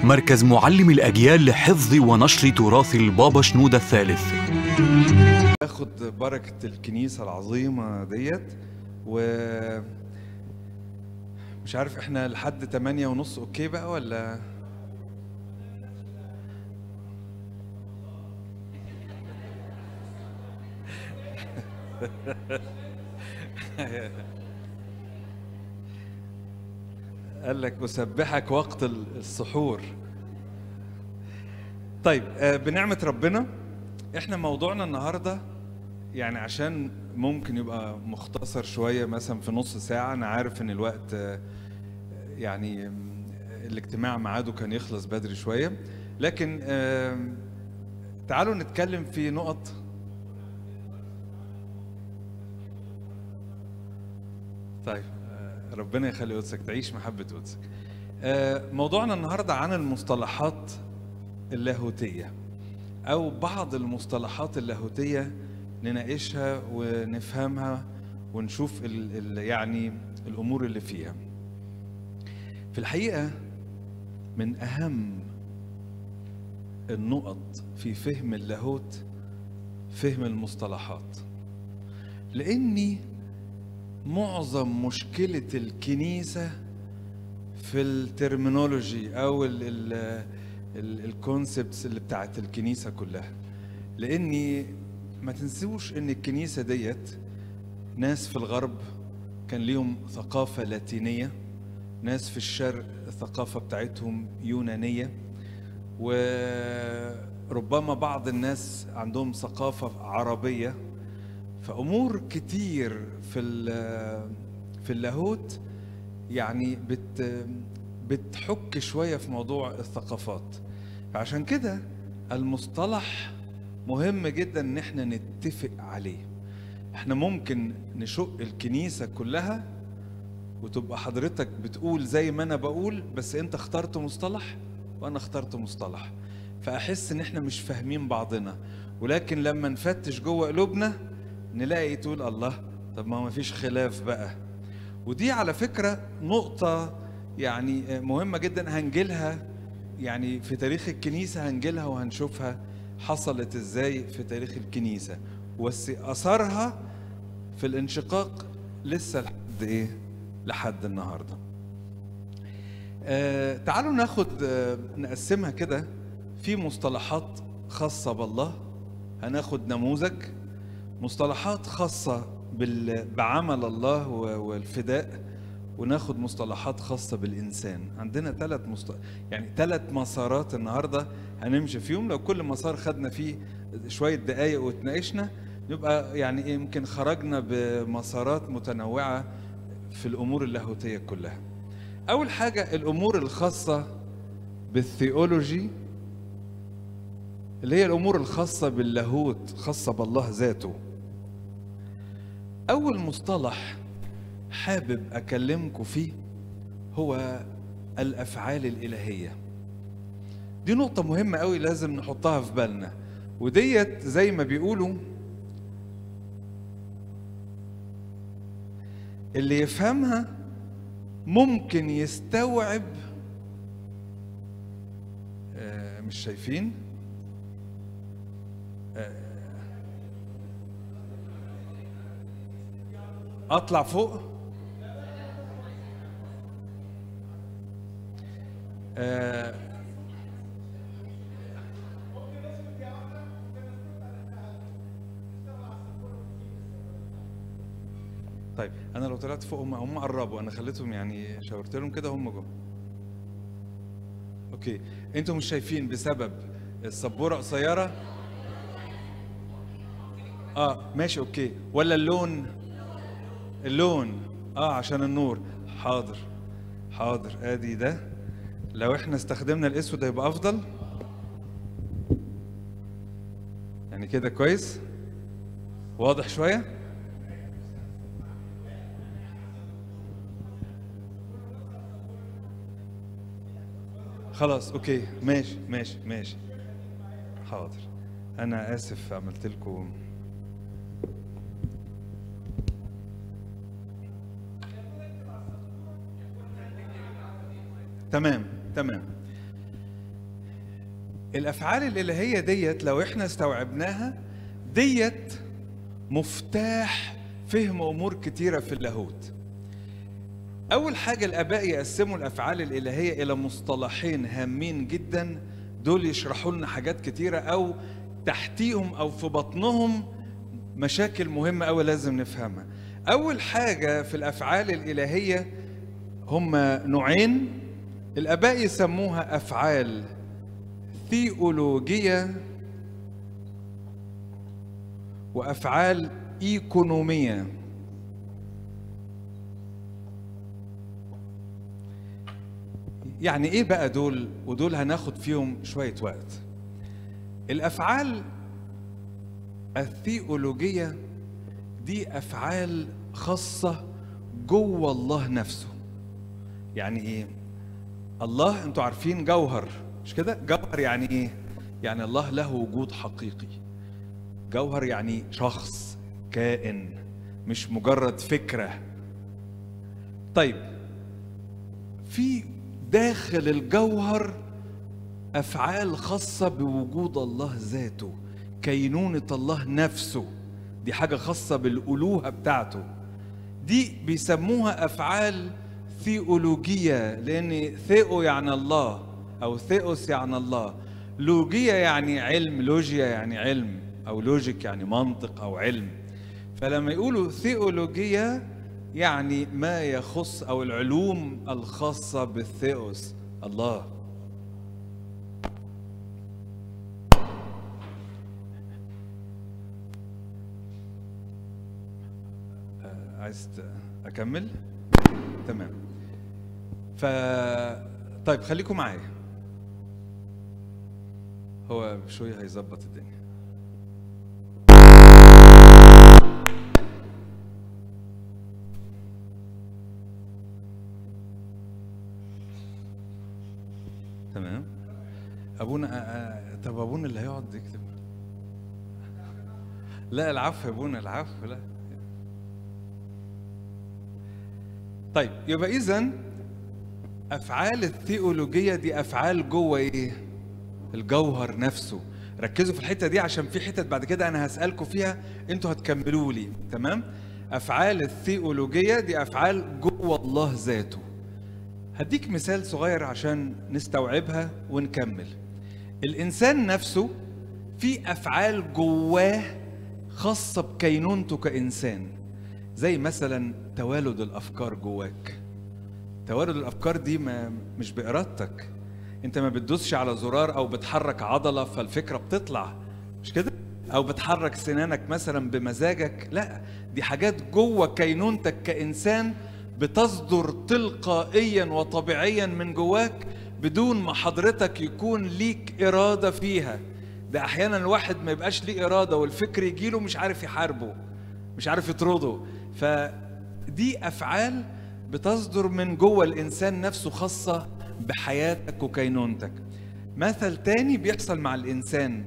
مركز معلم الأجيال لحفظ ونشر تراث البابا شنودة الثالث اخد بركة الكنيسة العظيمة ديت و مش عارف احنا لحد تمانية ونص اوكي بقى ولا قال لك أسبحك وقت السحور طيب آه، بنعمة ربنا احنا موضوعنا النهارده يعني عشان ممكن يبقى مختصر شوية مثلا في نص ساعة أنا عارف إن الوقت آه، يعني آم، الاجتماع ميعاده كان يخلص بدري شوية لكن آم، تعالوا نتكلم في نقط طيب آه، ربنا يخلي قدسك تعيش محبة قدسك آه، موضوعنا النهاردة عن المصطلحات اللاهوتية أو بعض المصطلحات اللاهوتية نناقشها ونفهمها ونشوف ال ال يعني الأمور اللي فيها في الحقيقة من أهم النقط في فهم اللاهوت فهم المصطلحات لأني معظم مشكلة الكنيسة في الترمينولوجي أو الكونسبتس اللي بتاعت الكنيسة كلها لأني ما تنسوش إن الكنيسة ديت ناس في الغرب كان ليهم ثقافة لاتينية ناس في الشرق الثقافة بتاعتهم يونانية وربما بعض الناس عندهم ثقافة عربية فأمور كتير في ال- في اللاهوت يعني بت بتحك شوية في موضوع الثقافات فعشان كده المصطلح مهم جدا ان احنا نتفق عليه احنا ممكن نشق الكنيسة كلها وتبقى حضرتك بتقول زي ما انا بقول بس انت اخترت مصطلح وانا اخترت مصطلح فاحس ان احنا مش فاهمين بعضنا ولكن لما نفتش جوه قلوبنا نلاقي تقول الله طب ما هو مفيش خلاف بقى ودي على فكرة نقطة يعني مهمة جدا هنجيلها يعني في تاريخ الكنيسة هنجيلها وهنشوفها حصلت ازاي في تاريخ الكنيسة بس أثرها في الانشقاق لسه لحد ايه لحد النهارده آه تعالوا ناخد آه نقسمها كده في مصطلحات خاصة بالله هناخد نموذج مصطلحات خاصة بال... بعمل الله و- والفداء وناخد مصطلحات خاصة بالإنسان عندنا ثلاث مست... يعني ثلاث مسارات النهاردة هنمشي فيهم لو كل مسار خدنا فيه شوية دقايق واتناقشنا نبقى يعني إيه يمكن خرجنا بمسارات متنوعة في الأمور اللاهوتية كلها أول حاجة الأمور الخاصة بالثيولوجي اللي هي الأمور الخاصة باللاهوت خاصة بالله ذاته أول مصطلح حابب أكلمكم فيه هو الأفعال الإلهية دي نقطة مهمة قوي لازم نحطها في بالنا وديت زي ما بيقولوا اللي يفهمها ممكن يستوعب آه، مش شايفين اطلع فوق آه طيب انا لو طلعت فوق هم هم قربوا انا خليتهم يعني شاورت لهم كده هم جم اوكي انتوا مش شايفين بسبب السبوره قصيره اه ماشي اوكي ولا اللون اللون اه عشان النور حاضر حاضر ادي ده لو احنا استخدمنا الاسود هيبقى افضل يعني كده كويس واضح شويه خلاص اوكي ماشي ماشي ماشي حاضر انا اسف عملت لكم تمام تمام الافعال الالهيه ديت لو احنا استوعبناها ديت مفتاح فهم امور كتيره في اللاهوت اول حاجه الاباء يقسموا الافعال الالهيه الى مصطلحين هامين جدا دول يشرحوا لنا حاجات كتيره او تحتيهم او في بطنهم مشاكل مهمه قوي لازم نفهمها اول حاجه في الافعال الالهيه هم نوعين الاباء يسموها افعال ثيولوجيه وافعال ايكونوميه يعني ايه بقى دول ودول هناخد فيهم شويه وقت الافعال الثيولوجيه دي افعال خاصه جوه الله نفسه يعني ايه الله انتوا عارفين جوهر مش كده جوهر يعني ايه يعني الله له وجود حقيقي جوهر يعني شخص كائن مش مجرد فكره طيب في داخل الجوهر افعال خاصه بوجود الله ذاته كينونه الله نفسه دي حاجه خاصه بالالوهه بتاعته دي بيسموها افعال ثيولوجيه لان ثيو يعني الله او ثيوس يعني الله لوجية يعني علم لوجيا يعني علم او لوجيك يعني منطق او علم فلما يقولوا ثيولوجية يعني ما يخص او العلوم الخاصة بالثيوس الله آه، عايز ت- اكمل تمام ف طيب خليكم معايا هو شوية هيظبط الدنيا تمام ابونا آه، آه، طب ابونا اللي هيقعد يكتب لا العفو يا ابونا العفو لا طيب يبقى اذا افعال الثيولوجيه دي افعال جوه ايه الجوهر نفسه ركزوا في الحته دي عشان في حتت بعد كده انا هسالكم فيها انتوا هتكملوا لي تمام افعال الثيولوجيه دي افعال جوه الله ذاته هديك مثال صغير عشان نستوعبها ونكمل الانسان نفسه في افعال جواه خاصه بكينونته كانسان زي مثلا توالد الافكار جواك توالد الافكار دي ما مش بارادتك انت ما بتدوسش على زرار او بتحرك عضله فالفكره بتطلع مش كده او بتحرك سنانك مثلا بمزاجك لا دي حاجات جوه كينونتك كانسان بتصدر تلقائيا وطبيعيا من جواك بدون ما حضرتك يكون ليك اراده فيها ده احيانا الواحد ما يبقاش ليه اراده والفكر يجيله مش عارف يحاربه مش عارف يطرده فدي افعال بتصدر من جوه الانسان نفسه خاصه بحياتك وكينونتك مثل تاني بيحصل مع الانسان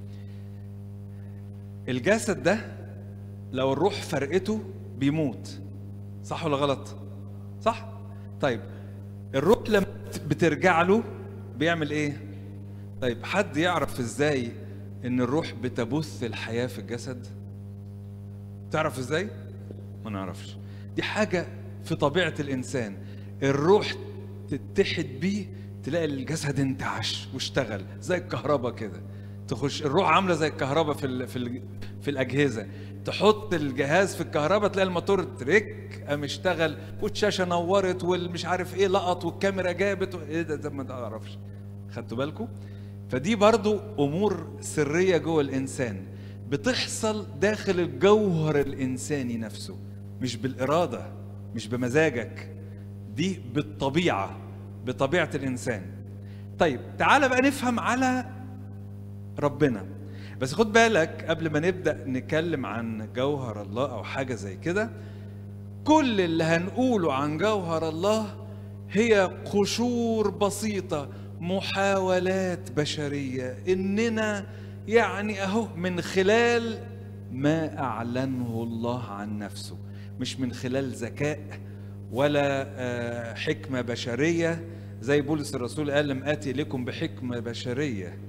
الجسد ده لو الروح فرقته بيموت صح ولا غلط صح طيب الروح لما بترجع له بيعمل ايه طيب حد يعرف ازاي ان الروح بتبث الحياه في الجسد تعرف ازاي ما نعرفش دي حاجه في طبيعه الانسان الروح تتحد بيه تلاقي الجسد انتعش واشتغل زي الكهرباء كده تخش الروح عامله زي الكهرباء في ال في ال في الاجهزه تحط الجهاز في الكهرباء تلاقي الموتور تريك قام اشتغل والشاشه نورت والمش عارف ايه لقط والكاميرا جابت و... ايه ده, ده ما تعرفش خدتوا بالكم فدي برضو امور سريه جوه الانسان بتحصل داخل الجوهر الانساني نفسه مش بالاراده مش بمزاجك دي بالطبيعه بطبيعه الانسان طيب تعال بقى نفهم على ربنا بس خد بالك قبل ما نبدا نتكلم عن جوهر الله او حاجه زي كده كل اللي هنقوله عن جوهر الله هي قشور بسيطه محاولات بشريه اننا يعني اهو من خلال ما اعلنه الله عن نفسه مش من خلال ذكاء ولا آه، حكمه بشريه زي بولس الرسول قال لم اتي لكم بحكمه بشريه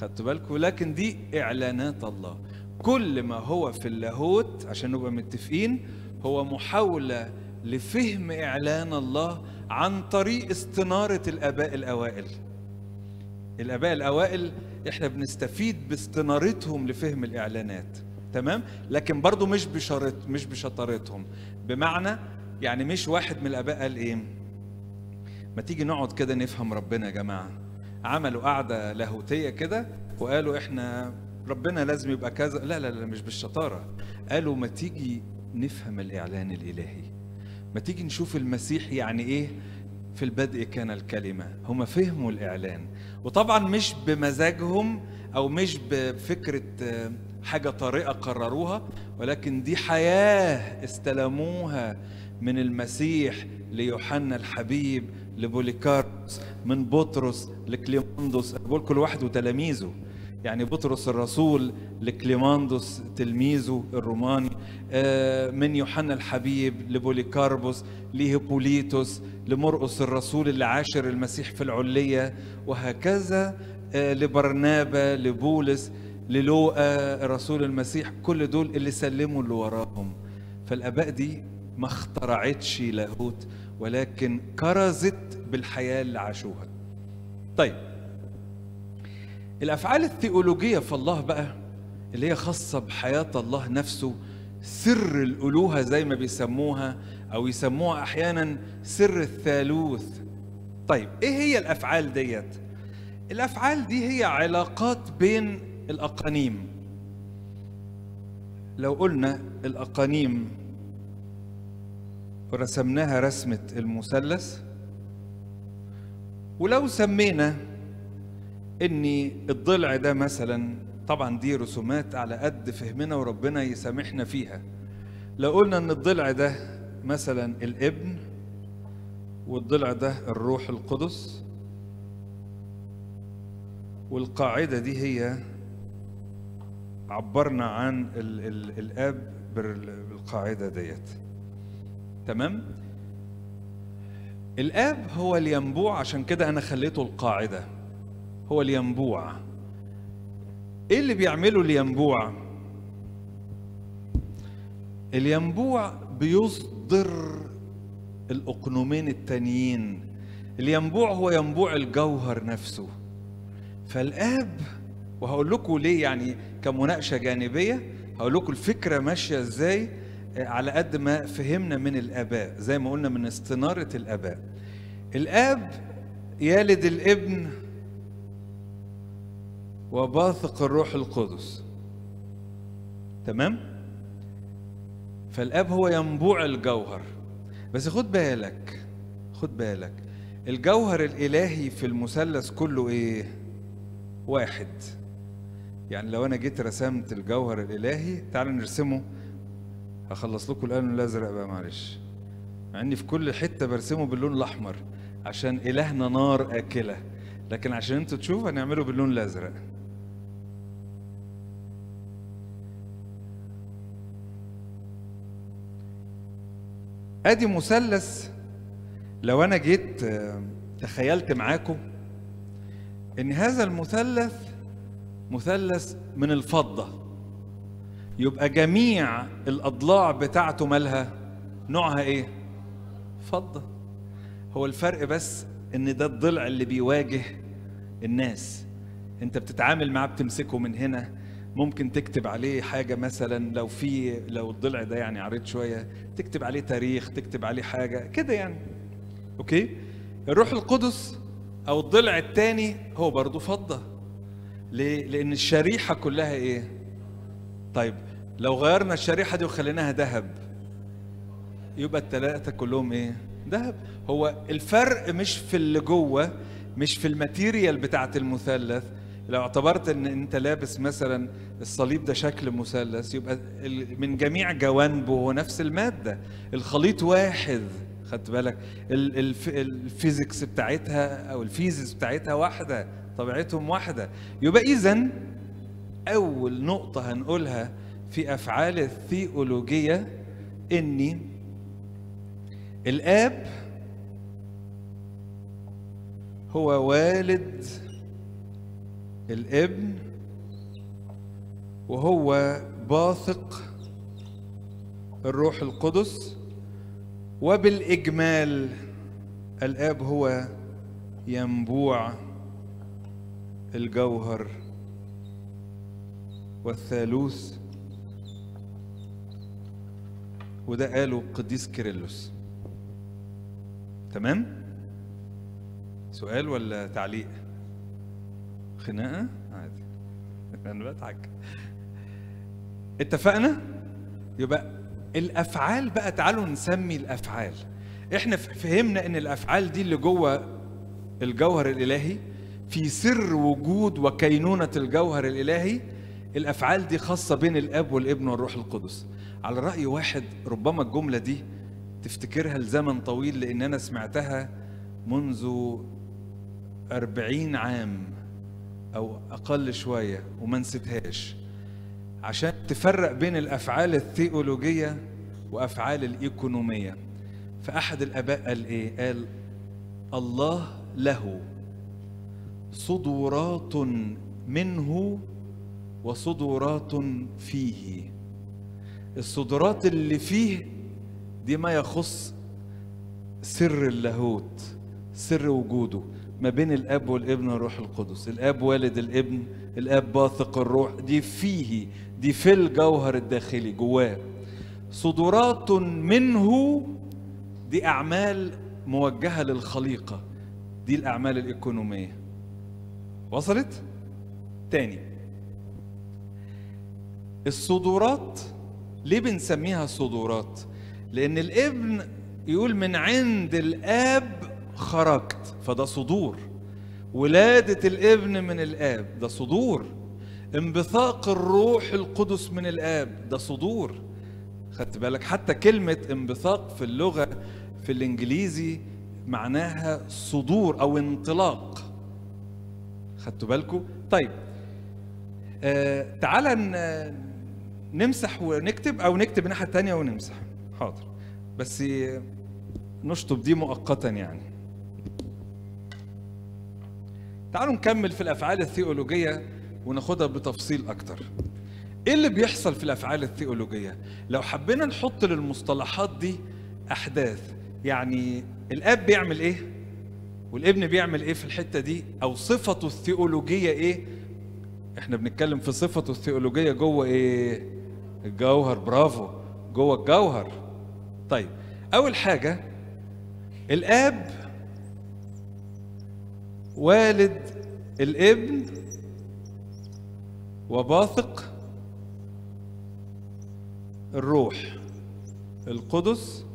خدتوا بالكم لكن دي اعلانات الله كل ما هو في اللاهوت عشان نبقى متفقين هو محاوله لفهم اعلان الله عن طريق استناره الاباء الاوائل الاباء الاوائل احنا بنستفيد باستنارتهم لفهم الاعلانات تمام لكن برضو مش بشرط مش بشطارتهم بمعنى يعني مش واحد من الاباء قال ايه ما تيجي نقعد كده نفهم ربنا يا جماعه عملوا قعده لاهوتيه كده وقالوا احنا ربنا لازم يبقى كذا لا لا لا مش بالشطاره قالوا ما تيجي نفهم الاعلان الالهي ما تيجي نشوف المسيح يعني ايه في البدء كان الكلمة هم فهموا الإعلان وطبعا مش بمزاجهم أو مش بفكرة آه، حاجة طريقة قرروها ولكن دي حياة استلموها من المسيح ليوحنا الحبيب لبوليكاربس من بطرس لكليماندوس بقول كل واحد وتلاميذه يعني بطرس الرسول لكليماندوس تلميذه الروماني آه، من يوحنا الحبيب لبوليكاربوس لهيبوليتوس لمرقس الرسول اللي عاشر المسيح في العلية وهكذا آه، لبرنابا لبولس للوقا رسول المسيح كل دول اللي سلموا اللي وراهم فالآباء دي ما اخترعتش لاهوت ولكن كرزت بالحياة اللي عاشوها طيب الافعال الثيولوجيه في الله بقى اللي هي خاصه بحياه الله نفسه سر الالوهه زي ما بيسموها او يسموها احيانا سر الثالوث طيب ايه هي الافعال ديت الافعال دي هي علاقات بين الاقانيم لو قلنا الاقانيم ورسمناها رسمه المثلث ولو سمينا ان الضلع ده مثلا طبعا دي رسومات على قد فهمنا وربنا يسامحنا فيها لو قلنا ان الضلع ده مثلا الابن والضلع ده الروح القدس والقاعدة دي هي عبرنا عن ال ال الاب بال- بالقاعدة ديت تمام الاب هو الينبوع عشان كده انا خليته القاعده هو الينبوع ايه اللي بيعمله الينبوع الينبوع بيصدر الاقنومين التانيين الينبوع هو ينبوع الجوهر نفسه فالاب وهقول لكم ليه يعني كمناقشه جانبيه هقول لكم الفكره ماشيه ازاي آه، على قد ما فهمنا من الاباء زي ما قلنا من استناره الاباء الاب يلد الابن وباثق الروح القدس تمام فالاب هو ينبوع الجوهر بس خد بالك خد بالك الجوهر الالهي في المثلث كله ايه واحد يعني لو انا جيت رسمت الجوهر الالهي تعالوا نرسمه هخلص لكم القلم الازرق بقى معلش مع اني في كل حته برسمه باللون الاحمر عشان الهنا نار اكله لكن عشان انتوا تشوفوا هنعمله باللون الازرق ادي مثلث لو انا جيت آه، تخيلت معاكم ان هذا المثلث مثلث من الفضه يبقى جميع الاضلاع بتاعته مالها نوعها ايه فضه هو الفرق بس ان ده الضلع اللي بيواجه الناس انت بتتعامل معاه بتمسكه من هنا ممكن تكتب عليه حاجة مثلا لو في لو الضلع ده يعني عريض شوية تكتب عليه تاريخ تكتب عليه حاجة كده يعني اوكي الروح القدس او الضلع الثاني هو برضه فضة ليه؟ لأن الشريحة كلها ايه؟ طيب لو غيرنا الشريحة دي وخليناها ذهب يبقى الثلاثة كلهم ايه؟ ذهب هو الفرق مش في اللي جوه مش في الماتيريال بتاعت المثلث لو اعتبرت ان انت لابس مثلا الصليب ده شكل مثلث يبقى ال- من جميع جوانبه هو نفس المادة الخليط واحد خدت بالك ال- الف- الفيزيكس بتاعتها او الفيزيكس بتاعتها واحدة طبيعتهم واحدة يبقى اذا اول نقطة هنقولها في افعال الثيولوجية اني الاب هو والد الابن وهو باثق الروح القدس وبالإجمال الآب هو ينبوع الجوهر والثالوث وده قاله القديس كيرلس تمام سؤال ولا تعليق خناقه عادي انا بضحك اتفقنا يبقى الافعال بقى تعالوا نسمي الافعال احنا فهمنا ان الافعال دي اللي جوه الجوهر الالهي في سر وجود وكينونه الجوهر الالهي الافعال دي خاصه بين الاب والابن والروح القدس على راي واحد ربما الجمله دي تفتكرها لزمن طويل لان انا سمعتها منذ أربعين عام أو أقل شوية وما نسيتهاش عشان تفرق بين الأفعال الثيولوجية وأفعال الإيكونومية فأحد الآباء قال إيه؟ قال الله له صدورات منه وصدورات فيه الصدورات اللي فيه دي ما يخص سر اللاهوت سر وجوده ما بين الاب والابن والروح القدس الاب والد الابن الاب باثق الروح دي فيه دي في الجوهر الداخلي جواه صدورات منه دي اعمال موجهه للخليقه دي الاعمال الايكونوميه وصلت تاني الصدورات ليه بنسميها صدورات لان الابن يقول من عند الاب خرجت فده صدور ولادة الابن من الاب ده صدور انبثاق الروح القدس من الاب ده صدور خدت بالك حتى كلمة انبثاق في اللغة في الانجليزي معناها صدور او انطلاق خدتوا بالكم طيب آه تعالى نمسح ونكتب او نكتب الناحية التانية ونمسح حاضر بس نشطب دي مؤقتا يعني تعالوا نكمل في الافعال الثيولوجيه وناخدها بتفصيل اكتر ايه اللي بيحصل في الافعال الثيولوجيه لو حبينا نحط للمصطلحات دي احداث يعني الاب بيعمل ايه والابن بيعمل ايه في الحته دي او صفته الثيولوجيه ايه احنا بنتكلم في صفته الثيولوجيه جوه ايه الجوهر برافو جوه الجوهر طيب اول حاجه الاب والد الابن وباثق الروح القدس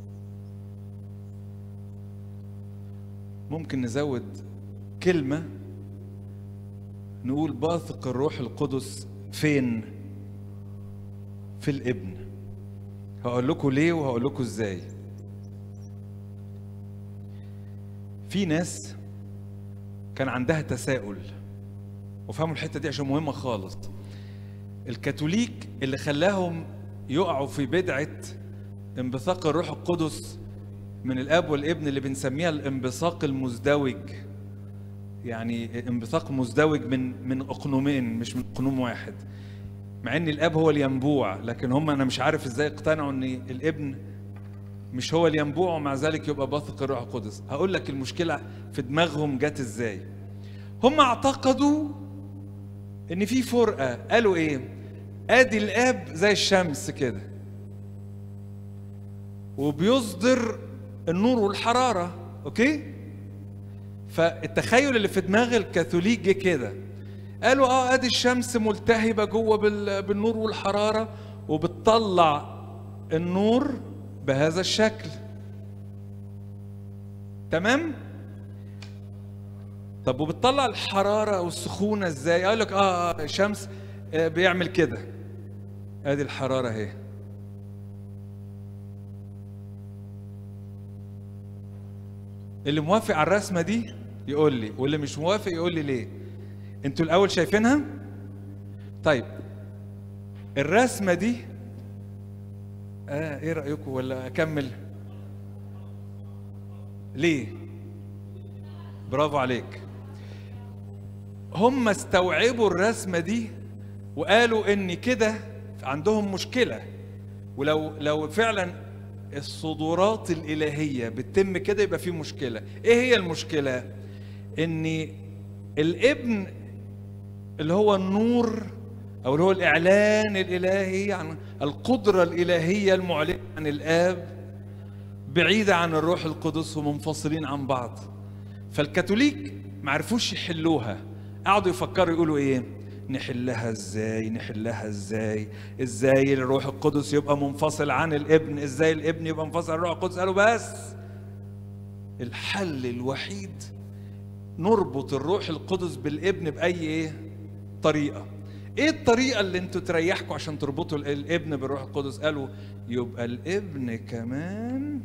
ممكن نزود كلمة نقول باثق الروح القدس فين؟ في الابن هقول لكم ليه وهقول لكم ازاي في ناس كان عندها تساؤل وفهموا الحته دي عشان مهمه خالص الكاثوليك اللي خلاهم يقعوا في بدعه انبثاق الروح القدس من الاب والابن اللي بنسميها الانبثاق المزدوج يعني انبثاق مزدوج من من اقنومين مش من اقنوم واحد مع ان الاب هو الينبوع لكن هم انا مش عارف ازاي اقتنعوا ان الابن مش هو الينبوع ومع ذلك يبقى باثق الروح القدس هقول لك المشكله في دماغهم جت ازاي هم اعتقدوا ان في فرقه قالوا ايه ادي الاب زي الشمس كده وبيصدر النور والحراره اوكي فالتخيل اللي في دماغ الكاثوليك جه كده قالوا اه ادي الشمس ملتهبه جوه بالنور والحراره وبتطلع النور بهذا الشكل تمام طب وبتطلع الحراره والسخونه ازاي قال لك اه الشمس آه بيعمل كده ادي الحراره اهي اللي موافق على الرسمه دي يقول لي واللي مش موافق يقول لي ليه انتوا الاول شايفينها طيب الرسمه دي اه ايه رايكم ولا اكمل ليه برافو عليك هم استوعبوا الرسمه دي وقالوا ان كده عندهم مشكله ولو لو فعلا الصدورات الالهيه بتتم كده يبقى في مشكله ايه هي المشكله ان الابن اللي هو النور او اللي هو الاعلان الالهي عن القدره الالهيه المعلنه عن الاب بعيده عن الروح القدس ومنفصلين عن بعض فالكاثوليك ما عرفوش يحلوها قعدوا يفكروا يقولوا ايه نحلها ازاي نحلها ازاي ازاي الروح القدس يبقى منفصل عن الابن ازاي الابن يبقى منفصل عن الروح القدس قالوا بس الحل الوحيد نربط الروح القدس بالابن باي ايه طريقه ايه الطريقه اللي انتوا تريحكم عشان تربطوا ال- الابن بالروح القدس قالوا يبقى الابن كمان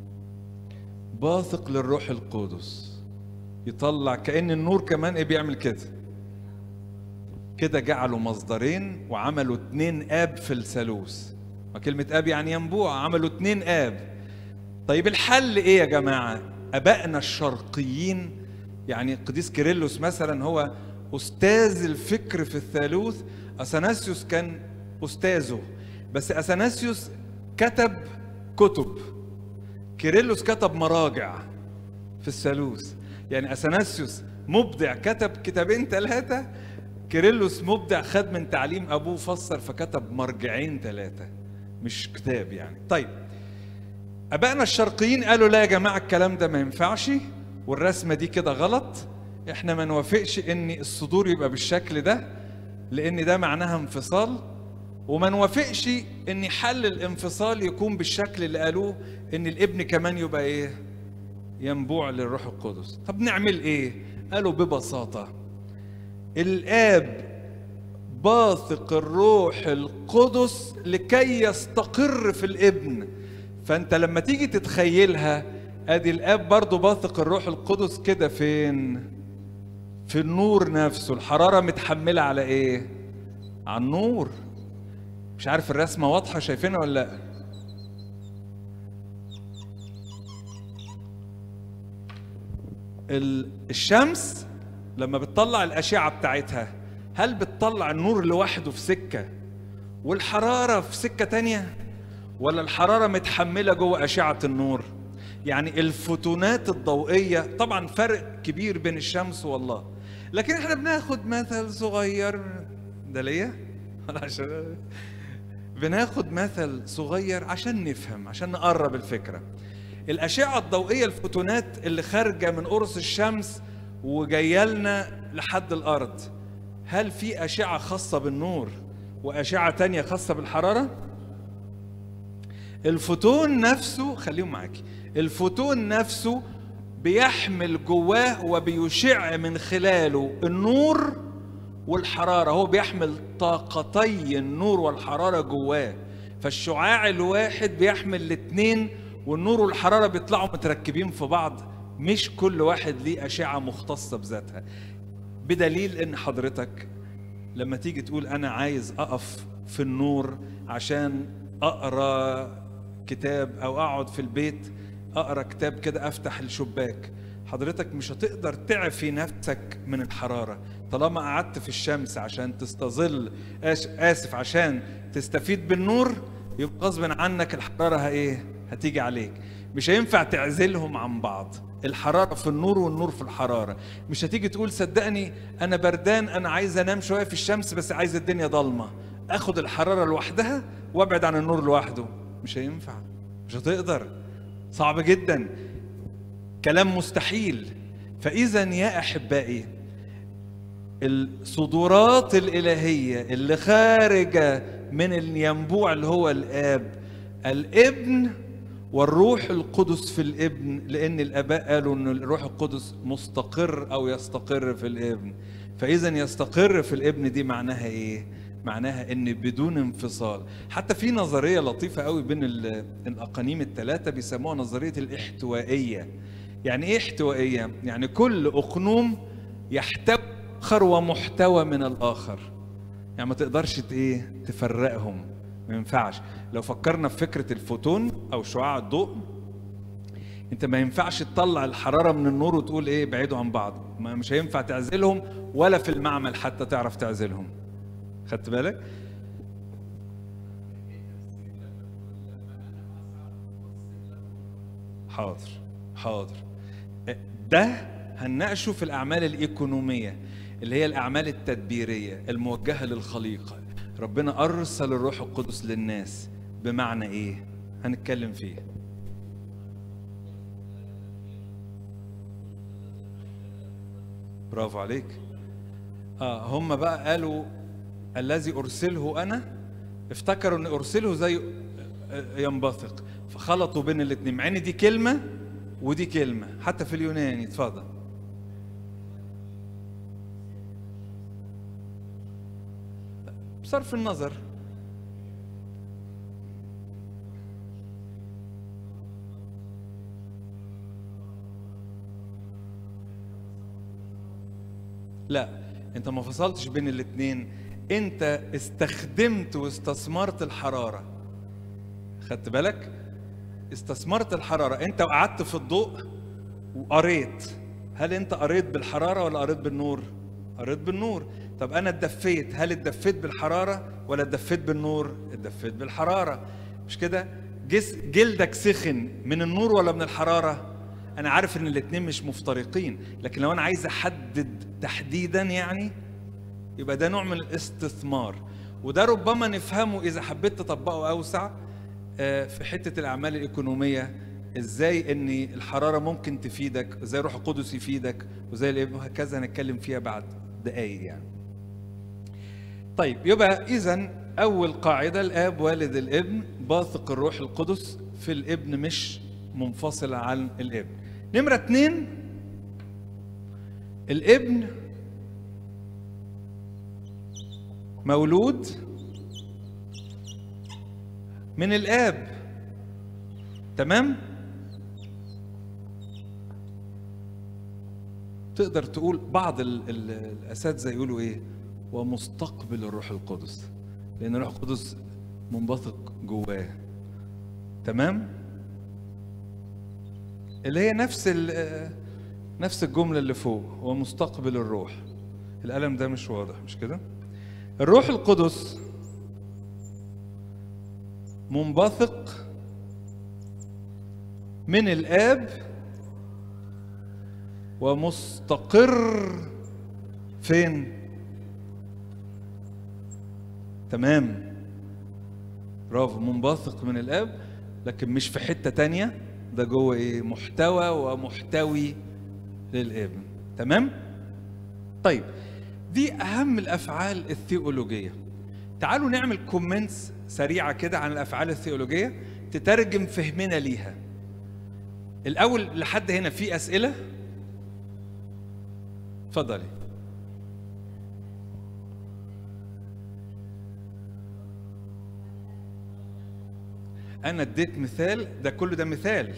باثق للروح القدس يطلع كأن النور كمان ايه بيعمل كده كده جعلوا مصدرين وعملوا اتنين اب في الثالوث وكلمة اب يعني ينبوع عملوا اتنين اب طيب الحل ايه يا جماعة ابائنا الشرقيين يعني قديس كيرلس مثلا هو استاذ الفكر في الثالوث اثناسيوس كان استاذه بس اثناسيوس كتب كتب كيرلس كتب مراجع في الثالوث يعني اثناسيوس مبدع كتب كتابين ثلاثه كيرلس مبدع خد من تعليم ابوه فسر فكتب مرجعين ثلاثه مش كتاب يعني طيب ابائنا الشرقيين قالوا لا يا جماعه الكلام ده ما ينفعش والرسمه دي كده غلط احنا ما نوافقش ان الصدور يبقى بالشكل ده لان ده معناها انفصال وما نوافقش ان حل الانفصال يكون بالشكل اللي قالوه ان الابن كمان يبقى ايه ينبوع للروح القدس طب نعمل ايه قالوا ببساطه الاب باثق الروح القدس لكي يستقر في الابن فانت لما تيجي تتخيلها ادي الاب برضه باثق الروح القدس كده فين في النور نفسه الحراره متحمله على ايه على النور مش عارف الرسمه واضحه شايفينها ولا لا ال- الشمس لما بتطلع الأشعة بتاعتها هل بتطلع النور لوحده في سكة والحرارة في سكة تانية ولا الحرارة متحملة جوه أشعة النور يعني الفوتونات الضوئية طبعا فرق كبير بين الشمس والله لكن احنا بناخد مثل صغير ده ليا ولا عشان بناخد مثل صغير عشان نفهم عشان نقرب الفكرة الأشعة الضوئية الفوتونات اللي خارجة من قرص الشمس وجاية لنا لحد الأرض هل في أشعة خاصة بالنور وأشعة تانية خاصة بالحرارة؟ الفوتون نفسه خليهم معاكي الفوتون نفسه بيحمل جواه وبيشع من خلاله النور والحرارة هو بيحمل طاقتي النور والحرارة جواه فالشعاع الواحد بيحمل الاثنين والنور والحرارة بيطلعوا متركبين في بعض مش كل واحد ليه أشعة مختصة بذاتها بدليل ان حضرتك لما تيجي تقول انا عايز اقف في النور عشان اقرا كتاب او اقعد في البيت اقرا كتاب كده افتح الشباك حضرتك مش هتقدر تعفي نفسك من الحراره طالما قعدت في الشمس عشان تستظل آش اسف عشان تستفيد بالنور يبقى غصب عنك الحراره ها ايه هتيجي عليك مش هينفع تعزلهم عن بعض الحرارة في النور والنور في الحرارة مش هتيجي تقول صدقني أنا بردان أنا عايز أنام شوية في الشمس بس عايز الدنيا ضلمة أخد الحرارة لوحدها وأبعد عن النور لوحده مش هينفع مش هتقدر صعب جدا كلام مستحيل فإذا يا أحبائي الصدورات الإلهية اللي خارجة من الينبوع اللي هو الآب الابن والروح القدس في الابن لان الاباء قالوا ان الروح القدس مستقر او يستقر في الابن فاذا يستقر في الابن دي معناها ايه معناها ان بدون انفصال حتى في نظريه لطيفه قوي بين ال- الاقانيم الثلاثه بيسموها نظريه الاحتوائيه يعني ايه احتوائيه يعني كل اقنوم يحتوي اخر ومحتوى من الاخر يعني ما تقدرش ت- ايه تفرقهم ما ينفعش لو فكرنا في فكره الفوتون او شعاع الضوء انت ما ينفعش تطلع الحراره من النور وتقول ايه بعيدوا عن بعض ما مش هينفع تعزلهم ولا في المعمل حتى تعرف تعزلهم خدت بالك حاضر حاضر ده هنناقشه في الاعمال الايكونوميه اللي هي الاعمال التدبيريه الموجهه للخليقه ربنا ارسل الروح القدس للناس بمعنى ايه هنتكلم فيه برافو عليك اه هم بقى قالوا الذي ارسله انا افتكروا ان ارسله زي ينبثق فخلطوا بين الاثنين مع ان دي كلمه ودي كلمه حتى في اليوناني اتفضل بصرف النظر لا انت ما فصلتش بين الاثنين انت استخدمت واستثمرت الحراره خدت بالك استثمرت الحراره انت قعدت في الضوء وقريت هل انت قريت بالحراره ولا قريت بالنور قريت بالنور طب انا اتدفيت هل اتدفيت بالحراره ولا اتدفيت بالنور اتدفيت بالحراره مش كده جس جلدك سخن من النور ولا من الحراره انا عارف ان الاثنين مش مفترقين لكن لو انا عايز احدد تحديدا يعني يبقى ده نوع من الاستثمار وده ربما نفهمه اذا حبيت تطبقه اوسع في حته الاعمال الايكونوميه ازاي ان الحراره ممكن تفيدك ازاي روح القدس يفيدك وزي الابن وهكذا هنتكلم فيها بعد دقايق يعني طيب يبقى اذا اول قاعده الاب والد الابن باثق الروح القدس في الابن مش منفصل عن الابن نمرة اتنين الابن مولود من الاب تمام تقدر تقول بعض ال ال الاساتذه يقولوا ايه ومستقبل الروح القدس لان الروح القدس منبثق جواه تمام اللي هي نفس نفس الجمله اللي فوق ومستقبل الروح القلم ده مش واضح مش كده الروح القدس منبثق من الاب ومستقر فين تمام برافو منبثق من الاب لكن مش في حته تانية ده جوه ايه محتوى ومحتوي للابن تمام طيب دي اهم الافعال الثيولوجيه تعالوا نعمل كومنتس سريعه كده عن الافعال الثيولوجيه تترجم فهمنا ليها الاول لحد هنا في اسئله اتفضلي انا اديت مثال ده كله ده مثال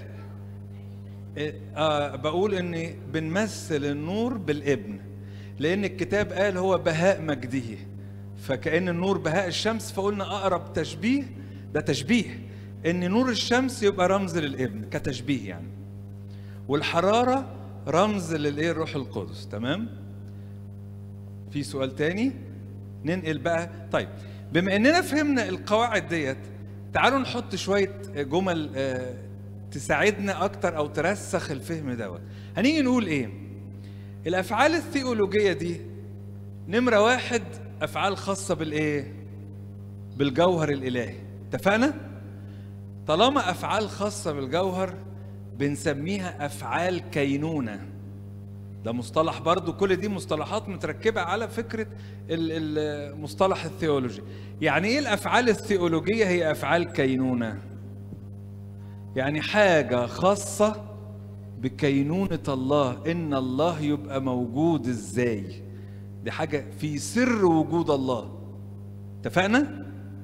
آه بقول اني بنمثل النور بالابن لان الكتاب قال هو بهاء مجده فكأن النور بهاء الشمس فقلنا اقرب تشبيه ده تشبيه ان نور الشمس يبقى رمز للابن كتشبيه يعني والحراره رمز للايه الروح القدس تمام في سؤال تاني ننقل بقى طيب بما اننا فهمنا القواعد ديت تعالوا نحط شويه جمل تساعدنا اكتر او ترسخ الفهم دوت هنيجي نقول ايه الافعال الثيولوجيه دي نمره واحد افعال خاصه بالايه بالجوهر الالهي اتفقنا طالما افعال خاصه بالجوهر بنسميها افعال كينونه ده مصطلح برضو كل دي مصطلحات متركبة على فكرة المصطلح الثيولوجي يعني ايه الافعال الثيولوجية هي افعال كينونة يعني حاجة خاصة بكينونة الله ان الله يبقى موجود ازاي دي حاجة في سر وجود الله اتفقنا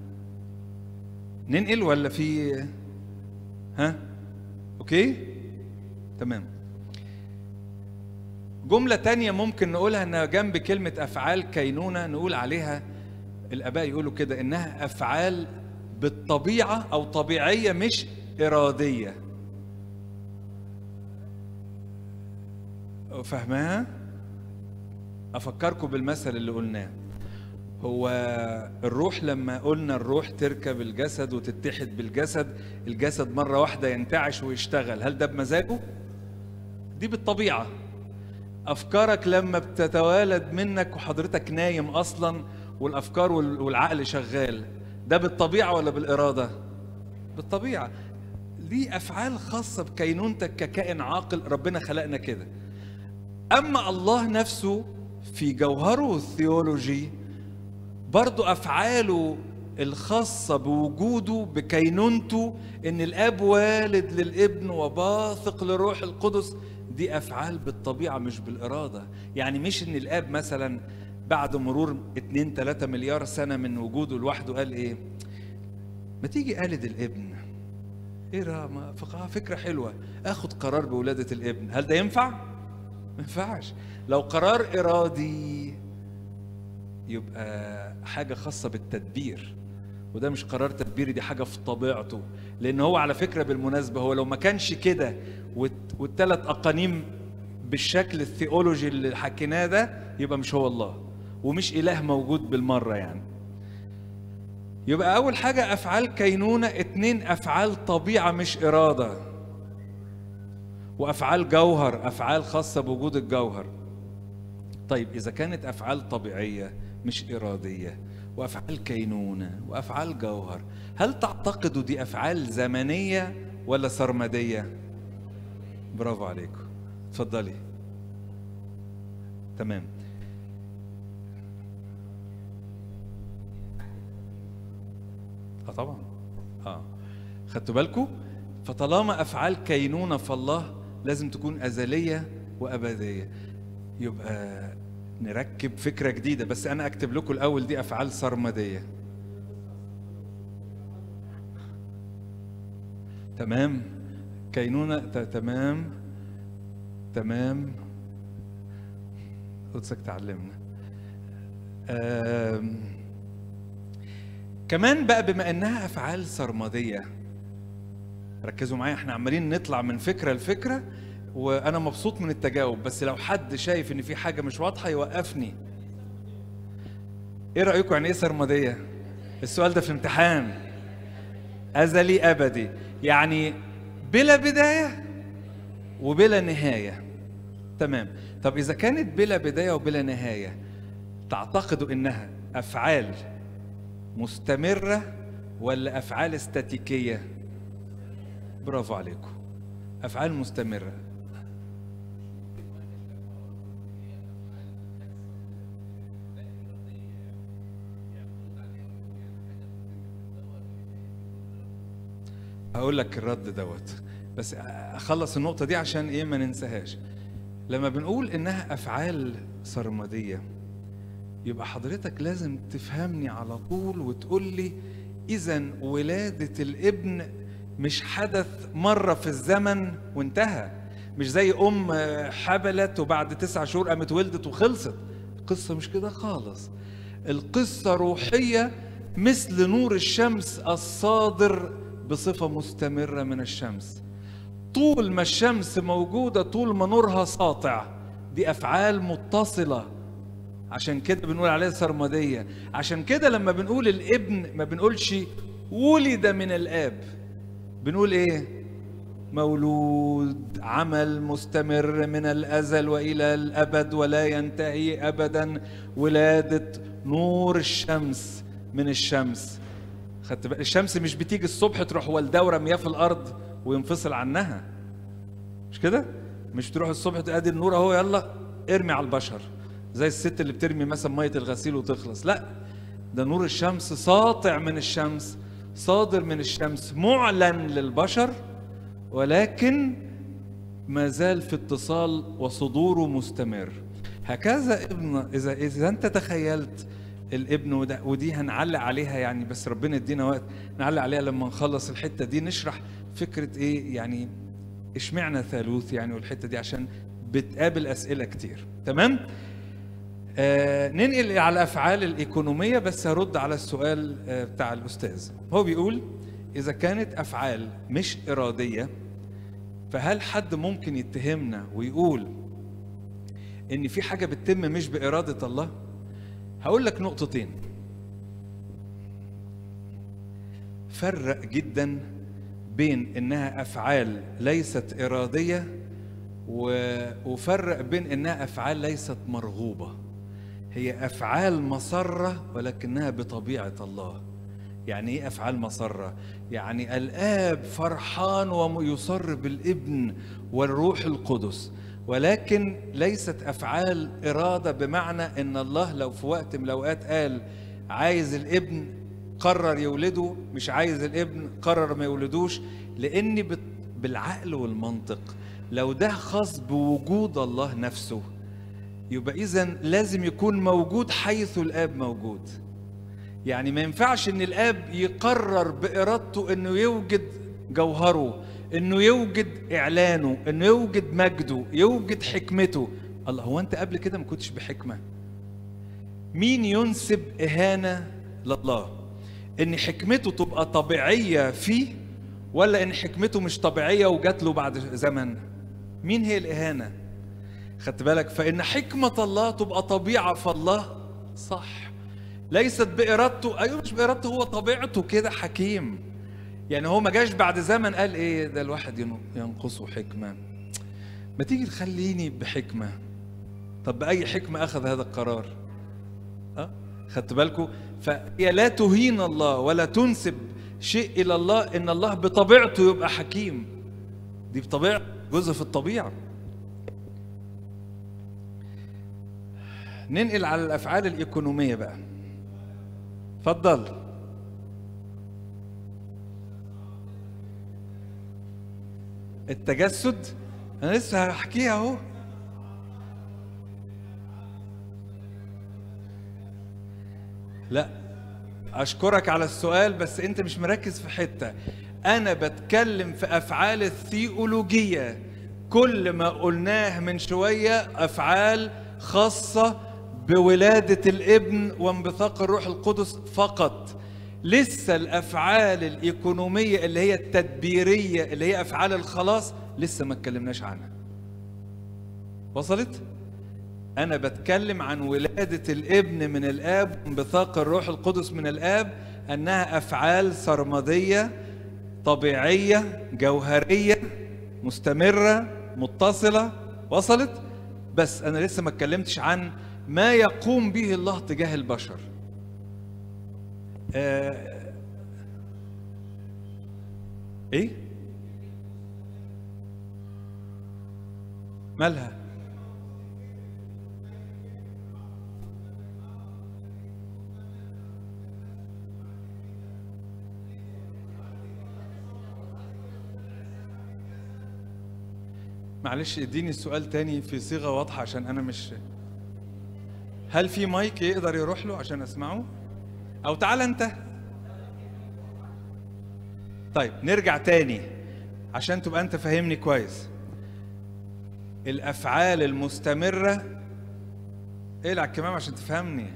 ننقل ولا في ها اوكي تمام جملة تانية ممكن نقولها انها جنب كلمة افعال كينونة نقول عليها الاباء يقولوا كده انها افعال بالطبيعة او طبيعية مش ارادية فاهمها افكركم بالمثل اللي قلناه هو الروح لما قلنا الروح تركب الجسد وتتحد بالجسد الجسد مرة واحدة ينتعش ويشتغل هل ده بمزاجه؟ دي بالطبيعة أفكارك لما بتتوالد منك وحضرتك نايم أصلا والأفكار وال- والعقل شغال ده بالطبيعة ولا بالإرادة؟ بالطبيعة ليه أفعال خاصة بكينونتك ككائن عاقل ربنا خلقنا كده أما الله نفسه في جوهره الثيولوجي برضو أفعاله الخاصة بوجوده بكينونته إن الآب والد للابن وباثق للروح القدس دي أفعال بالطبيعة مش بالإرادة يعني مش إن الآب مثلا بعد مرور 2 3 مليار سنة من وجوده لوحده قال إيه ما تيجي قالد الابن ايه ده ما فق- فكره حلوه اخد قرار بولاده الابن هل ده ينفع ما ينفعش لو قرار ارادي يبقى حاجه خاصه بالتدبير وده مش قرار تدبيري دي حاجه في طبيعته لان هو على فكره بالمناسبه هو لو ما كانش كده والثلاث اقانيم بالشكل الثيولوجي اللي حكيناه ده يبقى مش هو الله ومش اله موجود بالمره يعني يبقى أول حاجة أفعال كينونة اتنين أفعال طبيعة مش إرادة وأفعال جوهر أفعال خاصة بوجود الجوهر طيب إذا كانت أفعال طبيعية مش إرادية وأفعال كينونة وأفعال جوهر هل تعتقدوا دي أفعال زمنية ولا سرمدية؟ برافو عليكم اتفضلي تمام اه طبعا اه خدتوا بالكم فطالما افعال كينونه فالله لازم تكون ازليه وابديه يبقى نركب فكره جديده بس انا اكتب لكم الاول دي افعال سرمديه تمام كينونه ت- تمام تمام قدسك تعلمنا آم. كمان بقى بما انها افعال سرمديه ركزوا معايا احنا عمالين نطلع من فكره لفكره وانا مبسوط من التجاوب بس لو حد شايف ان في حاجه مش واضحه يوقفني ايه رايكم يعني ايه سرمديه السؤال ده في امتحان ازلي ابدي يعني بلا بدايه وبلا نهايه تمام طب اذا كانت بلا بدايه وبلا نهايه تعتقدوا انها افعال مستمرة ولا أفعال استاتيكية؟ برافو عليكم. أفعال مستمرة. هقول لك الرد دوت بس اخلص النقطة دي عشان ايه ما ننساهاش. لما بنقول انها افعال سرمدية يبقى حضرتك لازم تفهمني على طول وتقول لي اذا ولاده الابن مش حدث مره في الزمن وانتهى مش زي ام حبلت وبعد تسع شهور قامت ولدت وخلصت القصه مش كده خالص القصه روحيه مثل نور الشمس الصادر بصفه مستمره من الشمس طول ما الشمس موجوده طول ما نورها ساطع دي افعال متصله عشان كده بنقول عليها سرمدية عشان كده لما بنقول الابن ما بنقولش ولد من الاب بنقول ايه مولود عمل مستمر من الازل والى الابد ولا ينتهي ابدا ولاده نور الشمس من الشمس خدت بالك الشمس مش بتيجي الصبح تروح والده ورمياه في الارض وينفصل عنها مش كده مش تروح الصبح تقادي النور اهو يلا ارمي على البشر زي الست اللي بترمي مثلا ميه الغسيل وتخلص لا ده نور الشمس ساطع من الشمس صادر من الشمس معلن للبشر ولكن ما زال في اتصال وصدوره مستمر هكذا ابن اذا اذا انت تخيلت الابن وده ودي هنعلق عليها يعني بس ربنا يدينا وقت نعلق عليها لما نخلص الحته دي نشرح فكره ايه يعني اشمعنى ثالوث يعني والحته دي عشان بتقابل اسئله كتير تمام آه ننقل على الافعال الايكونوميه بس هرد على السؤال آه بتاع الاستاذ هو بيقول اذا كانت افعال مش اراديه فهل حد ممكن يتهمنا ويقول ان في حاجه بتتم مش باراده الله هقول لك نقطتين فرق جدا بين انها افعال ليست اراديه و- وفرق بين انها افعال ليست مرغوبه هي افعال مسره ولكنها بطبيعه الله يعني ايه افعال مسره يعني الاب فرحان ويصر بالابن والروح القدس ولكن ليست افعال اراده بمعنى ان الله لو في وقت من الاوقات قال عايز الابن قرر يولده مش عايز الابن قرر ما يولدوش لان بت- بالعقل والمنطق لو ده خاص بوجود الله نفسه يبقى اذا لازم يكون موجود حيث الاب موجود يعني ما ينفعش ان الاب يقرر بارادته انه يوجد جوهره انه يوجد اعلانه انه يوجد مجده يوجد حكمته الله هو انت قبل كده ما كنتش بحكمه مين ينسب اهانه لله ان حكمته تبقى طبيعيه فيه ولا ان حكمته مش طبيعيه وجات له بعد زمن مين هي الاهانه خدت بالك فان حكمه الله تبقى طبيعه في الله صح ليست بارادته ايوه مش بارادته هو طبيعته كده حكيم يعني هو ما جاش بعد زمن قال ايه ده الواحد ين- ينقصه حكمه ما تيجي تخليني بحكمه طب باي حكمه اخذ هذا القرار اه خدت بالكم فهي لا تهين الله ولا تنسب شيء الى الله ان الله بطبيعته يبقى حكيم دي بطبيعه جزء في الطبيعه ننقل على الافعال الايكونوميه بقى اتفضل التجسد انا لسه هحكيها اهو لا اشكرك على السؤال بس انت مش مركز في حته انا بتكلم في افعال الثيولوجيه كل ما قلناه من شويه افعال خاصه بولاده الابن وانبثاق الروح القدس فقط لسه الافعال الايكونوميه اللي هي التدبيريه اللي هي افعال الخلاص لسه ما اتكلمناش عنها وصلت أنا بتكلم عن ولادة الابن من الآب وانبثاق الروح القدس من الآب أنها أفعال سرمدية طبيعية جوهرية مستمرة متصلة وصلت بس أنا لسه ما اتكلمتش عن ما يقوم به الله تجاه البشر آه إيه؟ مالها؟ معلش اديني السؤال تاني في صيغة واضحة عشان أنا مش هل في مايك يقدر يروح له عشان أسمعه؟ أو تعال أنت طيب نرجع تاني عشان تبقى أنت فاهمني كويس الأفعال المستمرة اقلع الكمام عشان تفهمني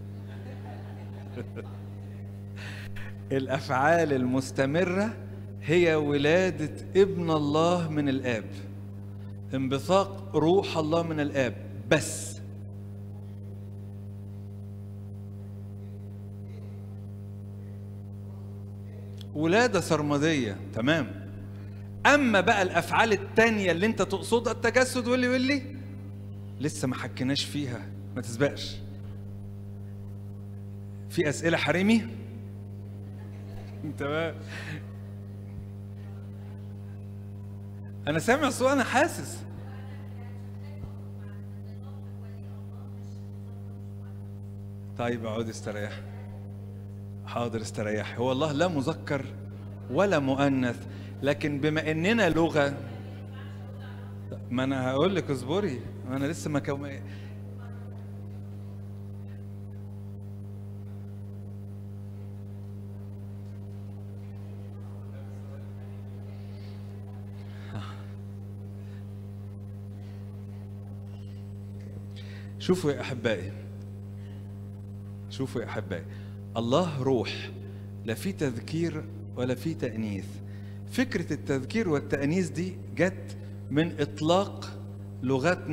الأفعال المستمرة هي ولادة ابن الله من الآب انبثاق روح الله من الآب بس ولادة سرمدية تمام أما بقى الأفعال التانية اللي أنت تقصدها التجسد واللي واللي لسه ما حكيناش فيها ما تسبقش في أسئلة حريمي تمام أنا سامع صوت أنا حاسس طيب اقعد استريح حاضر استريح هو الله لا مذكر ولا مؤنث لكن بما اننا لغه ما انا هقول لك اصبري ما انا لسه ما كو... شوفوا يا احبائي شوفوا يا احبائي الله روح لا في تذكير ولا في تانيث فكره التذكير والتانيث دي جت من اطلاق لغتنا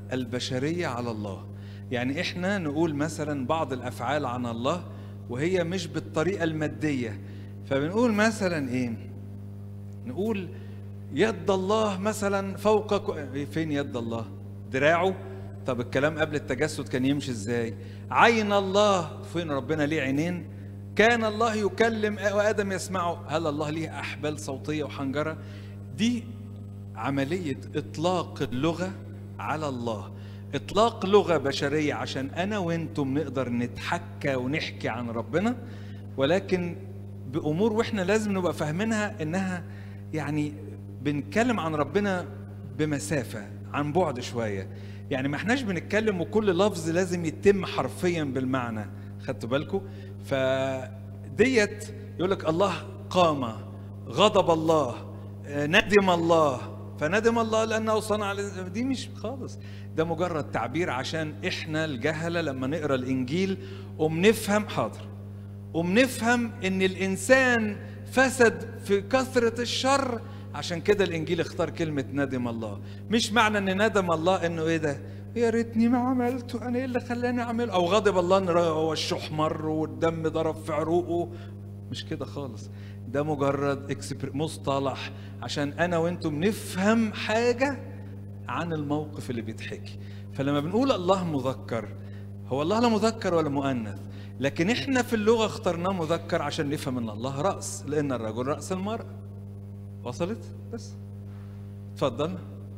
البشريه على الله يعني احنا نقول مثلا بعض الافعال عن الله وهي مش بالطريقه الماديه فبنقول مثلا ايه نقول يد الله مثلا فوق ك- فين يد الله دراعه طب الكلام قبل التجسد كان يمشي ازاي عين الله فين ربنا ليه عينين كان الله يكلم وادم يسمعه هل الله ليه احبال صوتيه وحنجره دي عمليه اطلاق اللغه على الله اطلاق لغه بشريه عشان انا وانتم نقدر نتحكى ونحكي عن ربنا ولكن بامور واحنا لازم نبقى فاهمينها انها يعني بنتكلم عن ربنا بمسافه عن بعد شويه يعني ما احناش بنتكلم وكل لفظ لازم يتم حرفيا بالمعنى خدتوا بالكم فديت يقول لك الله قام غضب الله آه، ندم الله فندم الله لانه صنع ال- دي مش خالص ده مجرد تعبير عشان احنا الجهله لما نقرا الانجيل وبنفهم حاضر وبنفهم ان الانسان فسد في كثره الشر عشان كده الانجيل اختار كلمه ندم الله مش معنى ان ندم الله انه ايه ده يا ريتني ما عملته انا ايه اللي خلاني اعمله او غضب الله ان هو الشح مر والدم ضرب في عروقه مش كده خالص ده مجرد اكسبر- مصطلح عشان انا وانتم نفهم حاجه عن الموقف اللي بيتحكي فلما بنقول الله مذكر هو الله لا مذكر ولا مؤنث لكن احنا في اللغه اخترناه مذكر عشان نفهم ان الله راس لان الرجل راس المراه وصلت بس اتفضل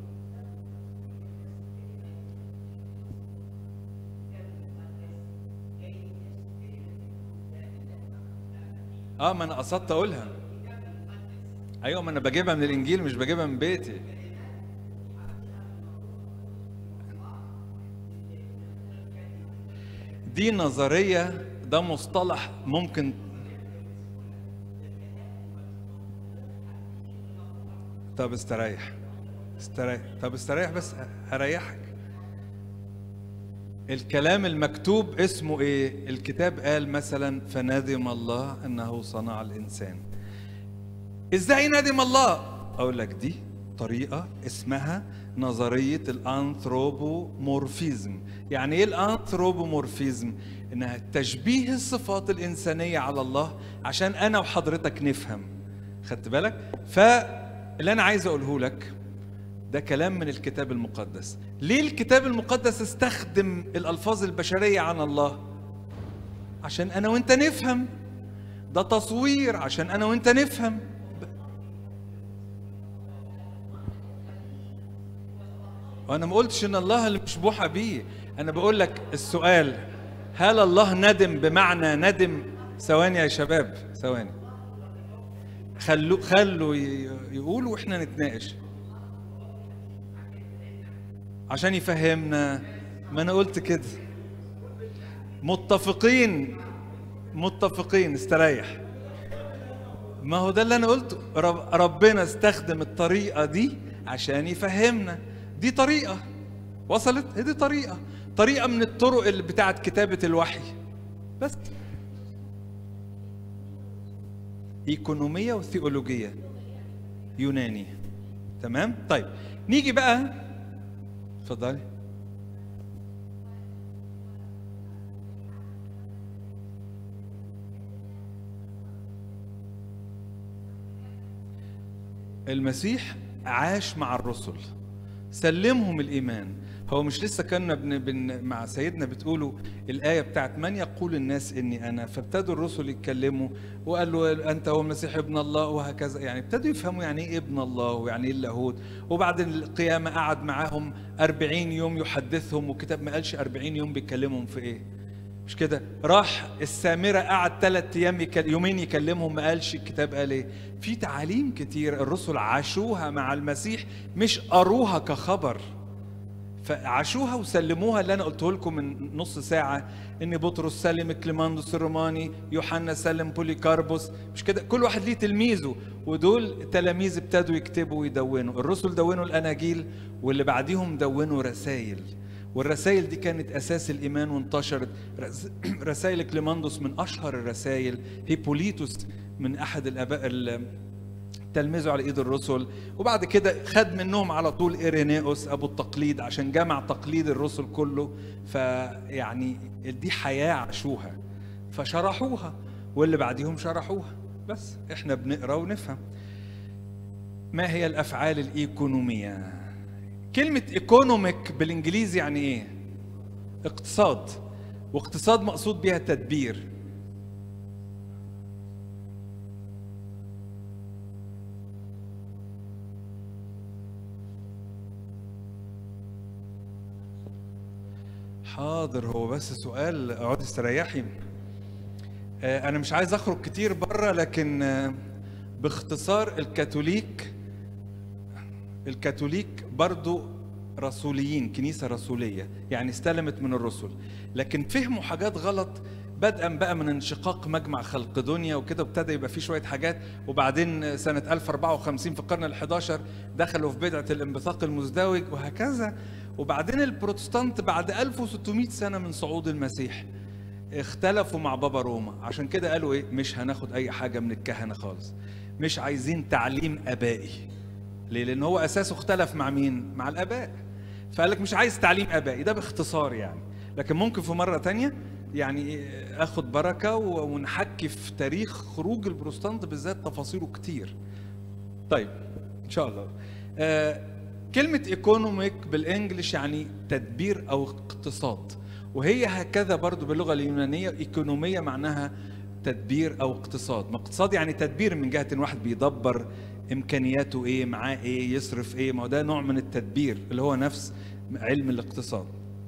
اه ما انا قصدت اقولها ايوه ما انا بجيبها من الانجيل مش بجيبها من بيتي دي نظريه ده مصطلح ممكن طب استريح استريح طب استريح بس هريحك الكلام المكتوب اسمه ايه الكتاب قال مثلا فندم الله انه صنع الانسان ازاي ندم الله اقول لك دي طريقه اسمها نظريه الانثروبومورفيزم يعني ايه الانثروبومورفيزم انها تشبيه الصفات الانسانيه على الله عشان انا وحضرتك نفهم خدت بالك فاللي انا عايز اقوله لك ده كلام من الكتاب المقدس ليه الكتاب المقدس استخدم الالفاظ البشريه عن الله عشان انا وانت نفهم ده تصوير عشان انا وانت نفهم وانا ما قلتش ان الله اللي مشبوحه بيه انا بقول لك السؤال هل الله ندم بمعنى ندم ثواني يا شباب ثواني خلوا خلوا ي- يقولوا واحنا نتناقش عشان يفهمنا ما انا قلت كده متفقين متفقين استريح ما هو ده اللي انا قلته رب ربنا استخدم الطريقه دي عشان يفهمنا دي طريقه وصلت هي دي طريقه طريقه من الطرق اللي بتاعت كتابه الوحي بس ايكونوميه وثيولوجيه يوناني تمام طيب نيجي بقى اتفضلي المسيح عاش مع الرسل سلمهم الايمان هو مش لسه كنا بن بن مع سيدنا بتقولوا الايه بتاعت من يقول الناس اني انا فابتدوا الرسل يتكلموا وقال له انت هو المسيح ابن الله وهكذا يعني ابتدوا يفهموا يعني ايه ابن الله ويعني ايه اللاهوت وبعد القيامه قعد معاهم 40 يوم يحدثهم والكتاب ما قالش 40 يوم بيكلمهم في ايه مش كده راح السامرة قعد ثلاث أيام يكل... يومين يكلمهم ما قالش الكتاب قال إيه في تعاليم كتير الرسل عاشوها مع المسيح مش قروها كخبر فعاشوها وسلموها اللي انا قلته لكم من نص ساعه ان بطرس سلم كليماندوس الروماني يوحنا سلم بوليكاربوس مش كده كل واحد ليه تلميذه ودول تلاميذ ابتدوا يكتبوا ويدونوا الرسل دونوا الاناجيل واللي بعديهم دونوا رسائل والرسائل دي كانت اساس الايمان وانتشرت رس- رسائل كليماندوس من اشهر الرسائل هيبوليتوس من احد الاباء ال- تلمذوا على ايد الرسل وبعد كده خد منهم على طول ايرينيوس ابو التقليد عشان جمع تقليد الرسل كله فيعني دي حياه عاشوها فشرحوها واللي بعديهم شرحوها بس احنا بنقرا ونفهم ما هي الافعال الايكونوميه كلمه ايكونوميك بالانجليزي يعني ايه اقتصاد واقتصاد مقصود بها تدبير حاضر هو بس سؤال اقعدي استريحي آه، انا مش عايز اخرج كتير بره لكن آه، باختصار الكاثوليك الكاثوليك برضو رسوليين كنيسة رسولية يعني استلمت من الرسل لكن فهموا حاجات غلط بدءا بقى من انشقاق مجمع خلق دنيا وكده ابتدى يبقى فيه شويه حاجات وبعدين سنه 1054 في القرن ال11 دخلوا في بدعه الانبثاق المزدوج وهكذا وبعدين البروتستانت بعد 1600 سنه من صعود المسيح اختلفوا مع بابا روما عشان كده قالوا ايه مش هناخد اي حاجه من الكهنه خالص مش عايزين تعليم ابائي ليه لان هو اساسه اختلف مع مين مع الاباء فقال لك مش عايز تعليم ابائي ده باختصار يعني لكن ممكن في مره تانية يعني اخد بركه و- ونحكي في تاريخ خروج البروتستانت بالذات تفاصيله كتير طيب ان شاء الله آه كلمه ايكونوميك بالانجلش يعني تدبير او اقتصاد وهي هكذا برضو باللغه اليونانيه ايكونوميه معناها تدبير او اقتصاد ما اقتصاد يعني تدبير من جهه ان واحد بيدبر امكانياته ايه معاه ايه يصرف ايه ما هو ده نوع من التدبير اللي هو نفس علم الاقتصاد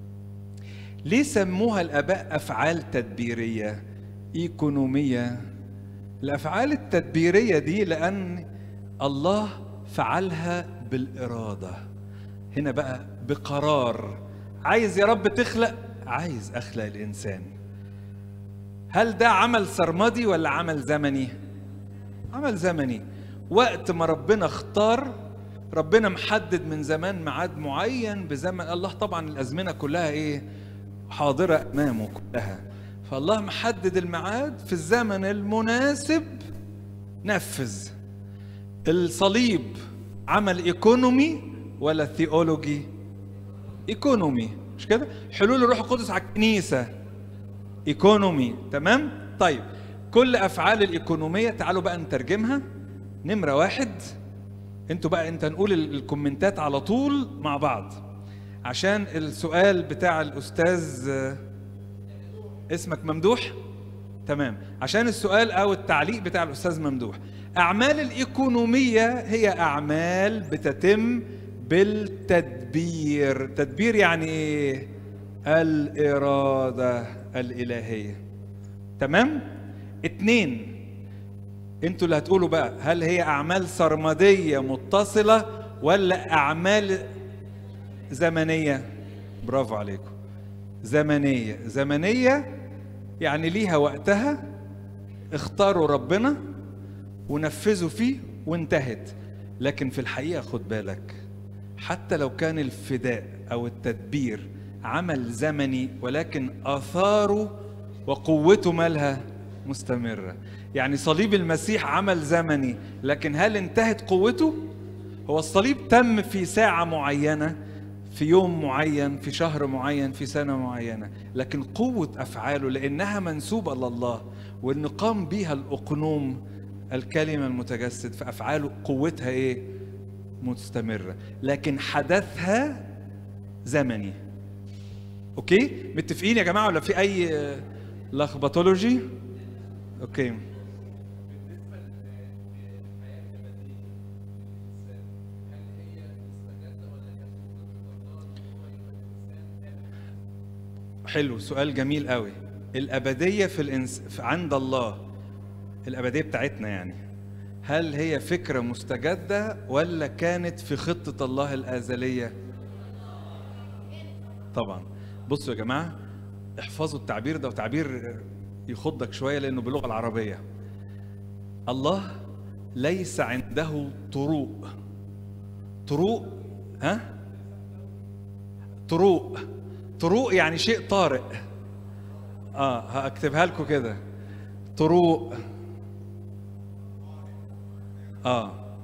ليه سموها الاباء افعال تدبيريه ايكونوميه الافعال التدبيريه دي لان الله فعلها بالاراده هنا بقى بقرار عايز يا رب تخلق عايز اخلق الانسان هل ده عمل سرمدي ولا عمل زمني عمل زمني وقت ما ربنا اختار ربنا محدد من زمان ميعاد معين بزمن الله طبعا الازمنه كلها ايه حاضره امامه كلها فالله محدد الميعاد في الزمن المناسب نفذ الصليب عمل ايكونومي ولا ثيولوجي ايكونومي مش كده حلول الروح القدس على الكنيسه ايكونومي تمام طيب كل افعال الايكونوميه تعالوا بقى نترجمها نمره واحد انتوا بقى انت نقول ال- الكومنتات على طول مع بعض عشان السؤال بتاع الاستاذ آه، اسمك ممدوح تمام عشان السؤال او التعليق بتاع الاستاذ ممدوح اعمال الايكونوميه هي اعمال بتتم بالتدبير تدبير يعني ايه الاراده الالهيه تمام اتنين انتوا اللي هتقولوا بقى هل هي اعمال سرمديه متصله ولا اعمال زمنيه برافو عليكم زمنيه زمنيه يعني ليها وقتها اختاروا ربنا ونفذوا فيه وانتهت لكن في الحقيقه خد بالك حتى لو كان الفداء او التدبير عمل زمني ولكن اثاره وقوته مالها مستمره يعني صليب المسيح عمل زمني لكن هل انتهت قوته هو الصليب تم في ساعه معينه في يوم معين في شهر معين في سنه معينه لكن قوه افعاله لانها منسوبه لله وان قام بها الاقنوم الكلمه المتجسد فافعاله قوتها ايه مستمره لكن حدثها زمني اوكي متفقين يا جماعه ولا في اي آه، لخبطولوجي اوكي حلو سؤال جميل قوي الأبدية في الإنس... في عند الله الأبدية بتاعتنا يعني هل هي فكرة مستجدة ولا كانت في خطة الله الأزلية؟ طبعا بصوا يا جماعة احفظوا التعبير ده وتعبير يخضك شوية لأنه باللغة العربية الله ليس عنده طروق طروق ها طروق طروق يعني شيء طارئ اه هكتبها لكم كده طروق اه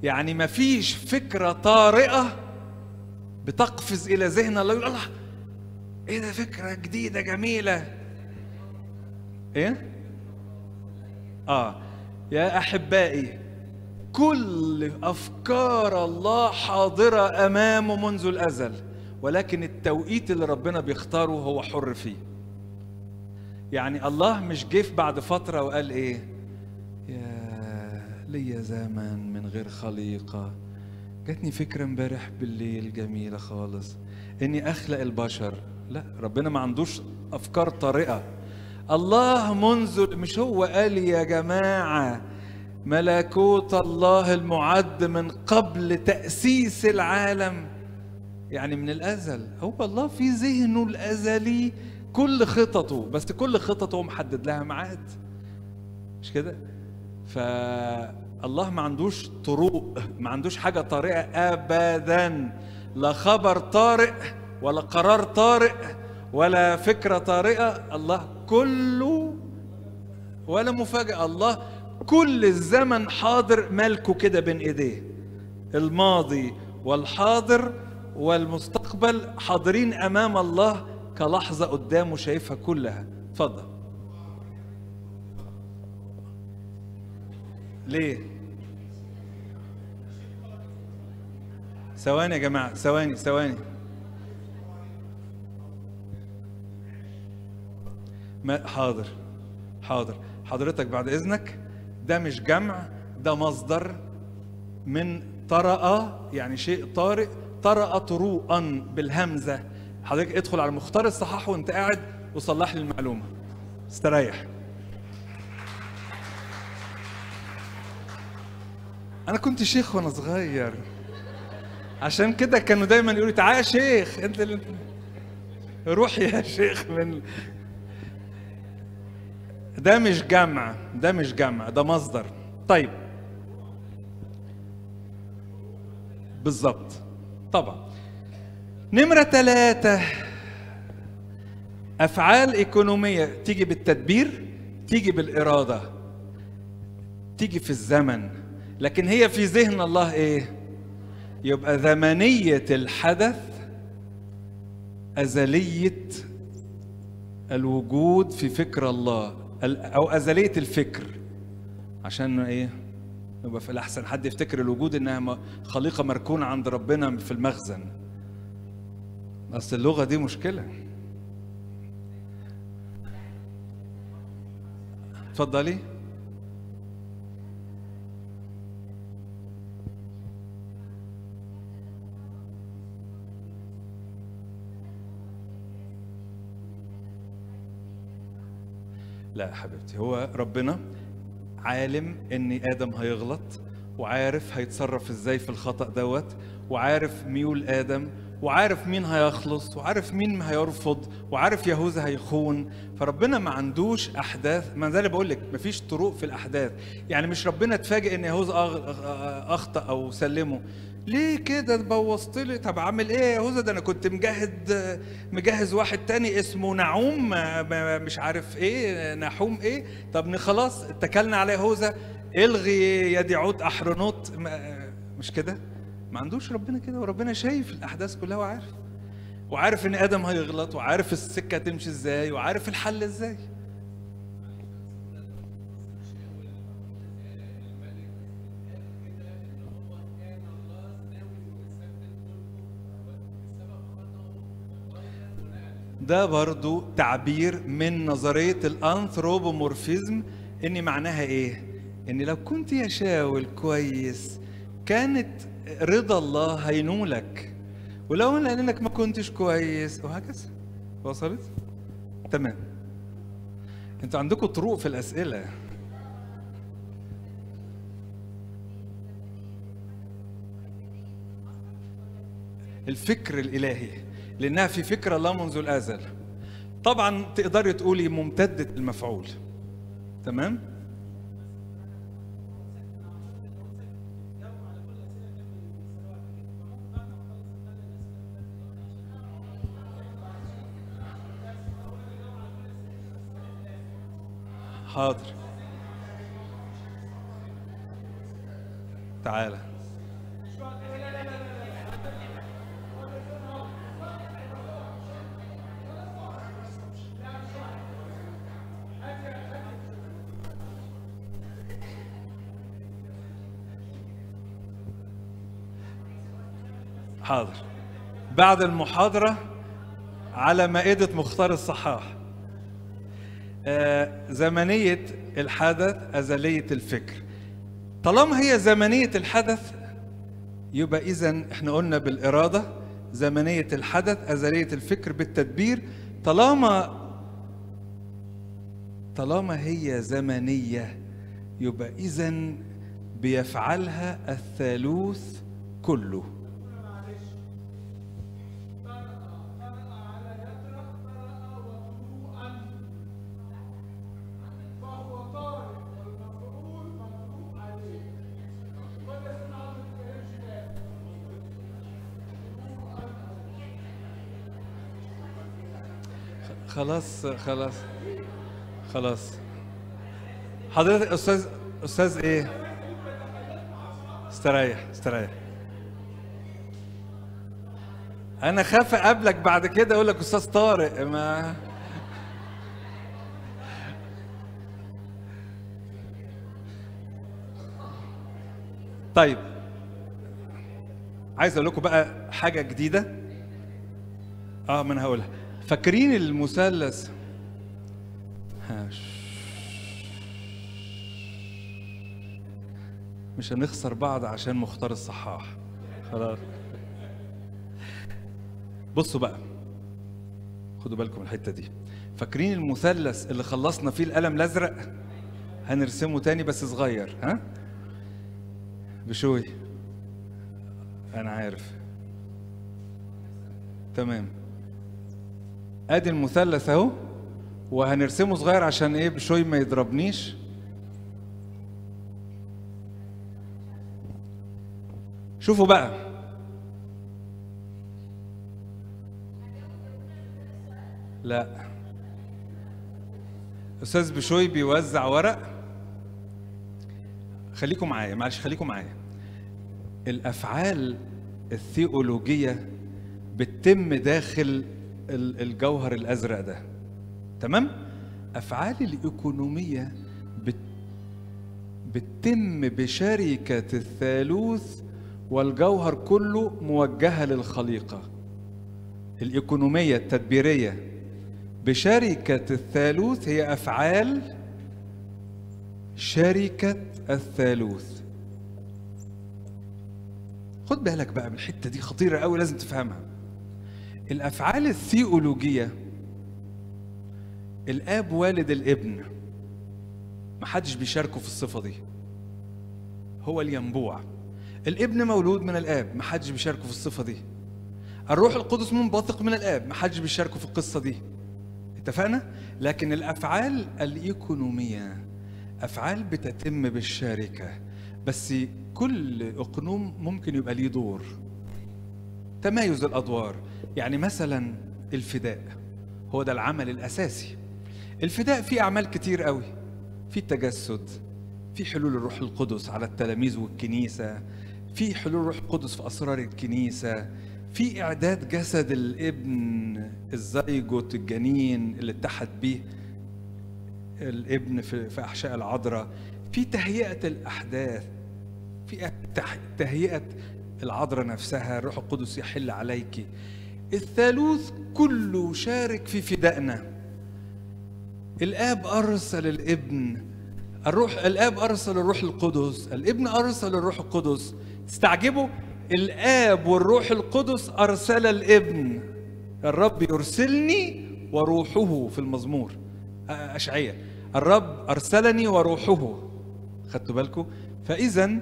يعني ما فيش فكرة طارئة بتقفز إلى ذهن الله يقول الله إيه ده فكرة جديدة جميلة إيه؟ آه يا أحبائي كل أفكار الله حاضرة أمامه منذ الأزل ولكن التوقيت اللي ربنا بيختاره هو حر فيه يعني الله مش جه بعد فترة وقال إيه يا ليا زمن من غير خليقة جاتني فكرة امبارح بالليل جميلة خالص إني أخلق البشر لا ربنا ما عندوش أفكار طارئة الله منذ مش هو قال يا جماعة ملكوت الله المعد من قبل تأسيس العالم يعني من الأزل هو الله في ذهنه الأزلي كل خططه بس كل خططه محدد لها ميعاد مش كده فالله ما عندوش طرق ما عندوش حاجة طارئة أبدا لا خبر طارئ ولا قرار طارئ ولا فكرة طارئة الله كله ولا مفاجأة الله كل الزمن حاضر ملكه كده بين ايديه الماضي والحاضر والمستقبل حاضرين امام الله كلحظة قدامه شايفها كلها اتفضل ليه ثواني يا جماعة ثواني ثواني ما حاضر حاضر حضرتك بعد اذنك ده مش جمع ده مصدر من طرأ يعني شيء طارئ طرأ طروءا بالهمزة حضرتك ادخل على مختار الصحاح وانت قاعد وصلح لي المعلومة استريح انا كنت شيخ وانا صغير عشان كده كانوا دايما يقولوا تعالى يا شيخ انت اللي روح يا شيخ من ده مش جمع ده مش جمع ده مصدر طيب بالظبط طبعا نمرة ثلاثة أفعال إيكونومية تيجي بالتدبير تيجي بالإرادة تيجي في الزمن لكن هي في ذهن الله إيه؟ يبقى زمنية الحدث أزلية الوجود في فكر الله او ازليه الفكر عشان ايه يبقى في الاحسن حد يفتكر الوجود انها خليقه مركونه عند ربنا في المخزن اصل اللغه دي مشكله اتفضلي لا حبيبتي هو ربنا عالم ان ادم هيغلط وعارف هيتصرف ازاي في الخطا دوت وعارف ميول ادم وعارف مين هيخلص وعارف مين هيرفض وعارف يهوذا هيخون فربنا ما عندوش احداث ما زي بقول لك مفيش طرق في الاحداث يعني مش ربنا اتفاجئ ان يهوذا اخطا او سلمه ليه كده بوظت لي طب اعمل ايه يا يهوذا ده انا كنت مجهز مجهز واحد تاني اسمه نعوم مش عارف ايه نحوم ايه طب خلاص اتكلنا على يهوذا الغي يد عود احرنوت مش كده ما عندوش ربنا كده وربنا شايف الاحداث كلها وعارف وعارف ان ادم هيغلط وعارف السكه تمشي ازاي وعارف الحل ازاي ده برضو تعبير من نظرية الأنثروبومورفيزم إن معناها إيه؟ إن لو كنت يا شاول كويس كانت رضا الله هينولك ولو لأنك ما كنتش كويس وهكذا وصلت؟ تمام انتوا عندكم طرق في الأسئلة الفكر الإلهي لانها في فكر الله منذ الازل طبعا تقدري تقولي ممتده المفعول تمام حاضر تعالى حاضر بعد المحاضرة على مائدة مختار الصحاح آه زمنية الحدث أزلية الفكر طالما هي زمنية الحدث يبقى إذا احنا قلنا بالإرادة زمنية الحدث أزلية الفكر بالتدبير طالما طالما هي زمنية يبقى إذا بيفعلها الثالوث كله خلاص خلاص خلاص حضرتك استاذ استاذ ايه استريح استريح انا خاف اقابلك بعد كده اقول لك استاذ طارق ما طيب عايز اقول لكم بقى حاجه جديده اه ما انا هقولها فاكرين المثلث ها، مش هنخسر بعض عشان مختار الصحاح خلاص بصوا بقى خدوا بالكم من الحته دي فاكرين المثلث اللي خلصنا فيه القلم الازرق هنرسمه تاني بس صغير ها بشوي انا عارف تمام ادي المثلث اهو وهنرسمه صغير عشان ايه بشوي ما يضربنيش شوفوا بقى لا استاذ بشوي بيوزع ورق خليكم معايا معلش خليكم معايا الافعال الثيولوجيه بتتم داخل ال- الجوهر الازرق ده تمام افعال الايكونوميه بت بتتم بشركه الثالوث والجوهر كله موجهه للخليقه الايكونوميه التدبيريه بشركه الثالوث هي افعال شركه الثالوث خد بالك بقى من الحته دي خطيره قوي لازم تفهمها الافعال الثيولوجيه الاب والد الابن محدش بيشاركه في الصفه دي هو الينبوع الابن مولود من الاب محدش بيشاركه في الصفه دي الروح القدس منبثق من الاب محدش بيشاركه في القصه دي اتفقنا لكن الافعال الايكونوميه افعال بتتم بالشركه بس كل اقنوم ممكن يبقى ليه دور تمايز الادوار يعني مثلا الفداء هو ده العمل الاساسي الفداء فيه اعمال كتير قوي في التجسد في حلول الروح القدس على التلاميذ والكنيسه في حلول الروح القدس في اسرار الكنيسه في اعداد جسد الابن الزيجوت الجنين اللي اتحد به الابن في في احشاء العذراء في تهيئه الاحداث في تح- تهيئه العذراء نفسها الروح القدس يحل عليك الثالوث كله شارك في فدائنا الاب ارسل الابن الروح الاب ارسل الروح القدس الابن ارسل الروح القدس تستعجبوا الاب والروح القدس ارسل الابن الرب يرسلني وروحه في المزمور أ- اشعياء الرب ارسلني وروحه خدتوا بالكم فاذا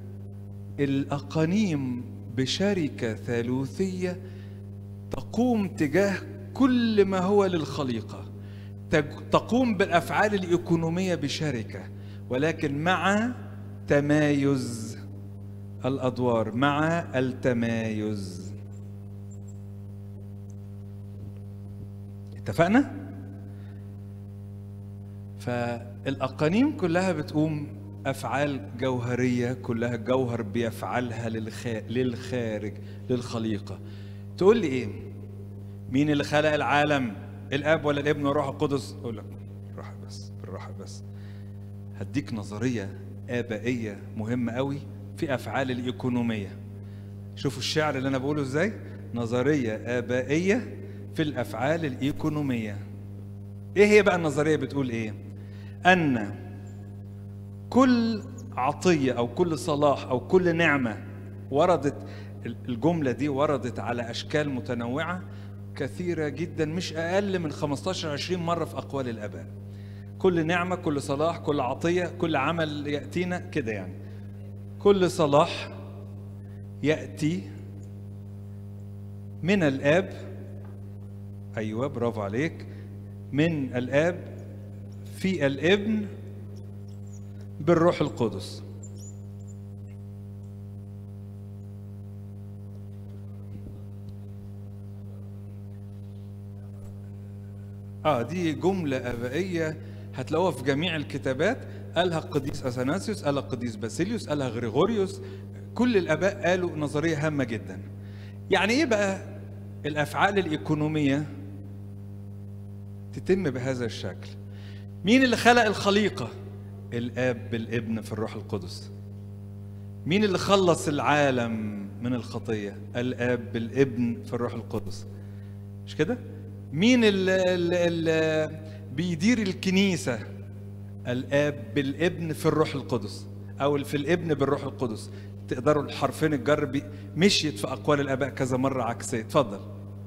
الاقانيم بشركه ثالوثيه تقوم تجاه كل ما هو للخليقه تج- تقوم بالافعال الايكونوميه بشركه ولكن مع تمايز الادوار مع التمايز اتفقنا فالاقانيم كلها بتقوم افعال جوهريه كلها جوهر بيفعلها للخ... للخارج للخليقه تقول لي ايه مين اللي خلق العالم الاب ولا الابن والروح القدس اقول لك بالراحه بس بالراحه بس هديك نظريه ابائيه مهمه قوي في افعال الايكونوميه شوفوا الشعر اللي انا بقوله ازاي نظريه ابائيه في الافعال الايكونوميه ايه هي بقى النظريه بتقول ايه ان كل عطيه او كل صلاح او كل نعمه وردت الجمله دي وردت على اشكال متنوعه كثيره جدا مش اقل من 15 20 مره في اقوال الاباء كل نعمه كل صلاح كل عطيه كل عمل ياتينا كده يعني كل صلاح ياتي من الاب ايوه برافو عليك من الاب في الابن بالروح القدس اه دي جملة أبائية هتلاقوها في جميع الكتابات قالها القديس أثناسيوس قالها القديس باسيليوس قالها غريغوريوس كل الآباء قالوا نظرية هامة جدا يعني إيه بقى الأفعال الإيكونومية تتم بهذا الشكل مين اللي خلق الخليقة الآب بالابن في الروح القدس مين اللي خلص العالم من الخطية الآب بالابن في الروح القدس مش كده مين اللي, اللي بيدير الكنيسة الآب بالابن في الروح القدس أو في الابن بالروح القدس تقدروا الحرفين الجر بي- مشيت في أقوال الآباء كذا مرة عكسية اتفضل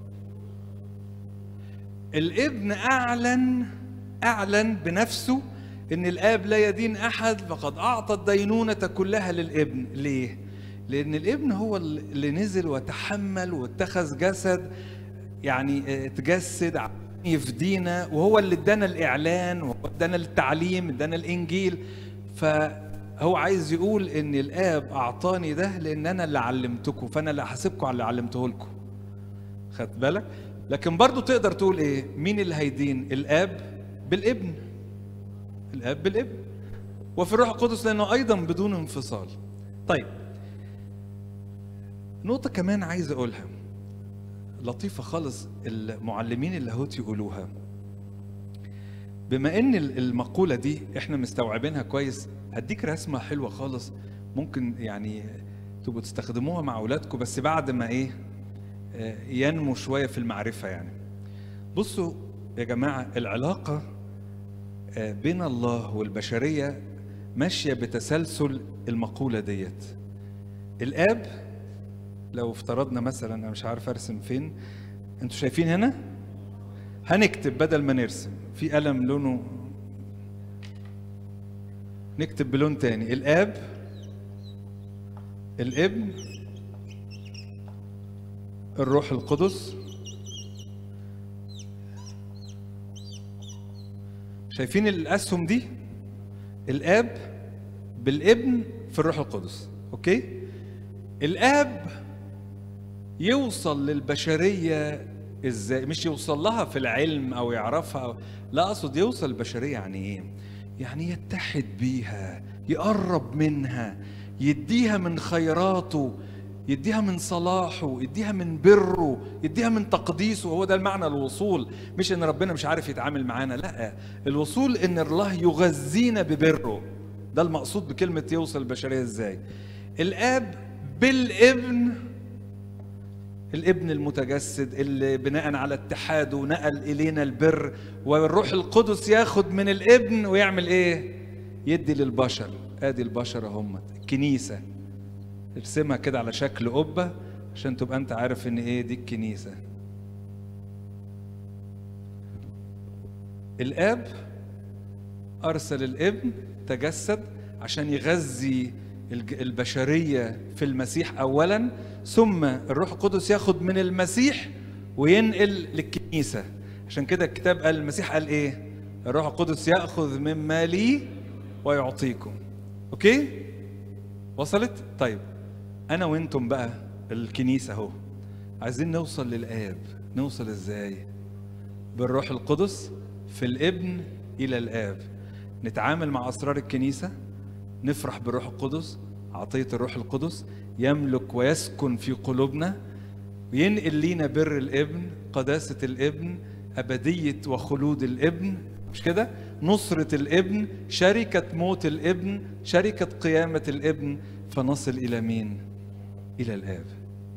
الابن أعلن أعلن بنفسه إن الآب لا يدين أحد فقد أعطى الدينونة كلها للابن ليه؟ لأن الابن هو اللي نزل وتحمل واتخذ جسد يعني اه، اتجسد عشان يفدينا وهو اللي ادانا الإعلان وهو ادانا التعليم ادانا الإنجيل فهو عايز يقول إن الآب أعطاني ده لأن أنا اللي علمتكم فأنا اللي هحاسبكم على اللي علمته لكم خدت بالك لكن برضو تقدر تقول ايه مين اللي هيدين الاب بالابن الاب بالابن وفي الروح القدس لانه ايضا بدون انفصال طيب نقطه كمان عايز اقولها لطيفه خالص المعلمين اللاهوت يقولوها بما ان المقوله دي احنا مستوعبينها كويس هديك رسمه حلوه خالص ممكن يعني تبقوا تستخدموها مع اولادكم بس بعد ما ايه آه، ينمو شويه في المعرفه يعني بصوا يا جماعه العلاقه آه، بين الله والبشريه ماشيه بتسلسل المقوله ديت الاب لو افترضنا مثلا انا مش عارف ارسم فين انتوا شايفين هنا هنكتب بدل ما نرسم في قلم لونه نكتب بلون تاني الاب الابن الروح القدس شايفين الاسهم دي الاب بالابن في الروح القدس اوكي الاب يوصل للبشريه ازاي مش يوصل لها في العلم او يعرفها أو لا اقصد يوصل البشريه يعني ايه يعني يتحد بيها يقرب منها يديها من خيراته يديها من صلاحه يديها من بره يديها من تقديسه هو ده المعنى الوصول مش ان ربنا مش عارف يتعامل معانا لا الوصول ان الله يغذينا ببره ده المقصود بكلمة يوصل البشرية ازاي الاب بالابن الابن المتجسد اللي بناء على اتحاده نقل الينا البر والروح القدس ياخد من الابن ويعمل ايه يدي للبشر ادي البشر هم الكنيسه ارسمها كده على شكل قبه عشان تبقى انت عارف ان ايه دي الكنيسه الاب ارسل الابن تجسد عشان يغذي الج- البشريه في المسيح اولا ثم الروح القدس ياخد من المسيح وينقل للكنيسه عشان كده الكتاب قال المسيح قال ايه الروح القدس ياخذ مما لي ويعطيكم اوكي وصلت طيب انا وانتم بقى الكنيسه اهو عايزين نوصل للاب نوصل ازاي بالروح القدس في الابن الى الاب نتعامل مع اسرار الكنيسه نفرح بالروح القدس عطيه الروح القدس يملك ويسكن في قلوبنا وينقل لينا بر الابن قداسه الابن ابديه وخلود الابن مش كده نصره الابن شركه موت الابن شركه قيامه الابن فنصل الى مين الى الاب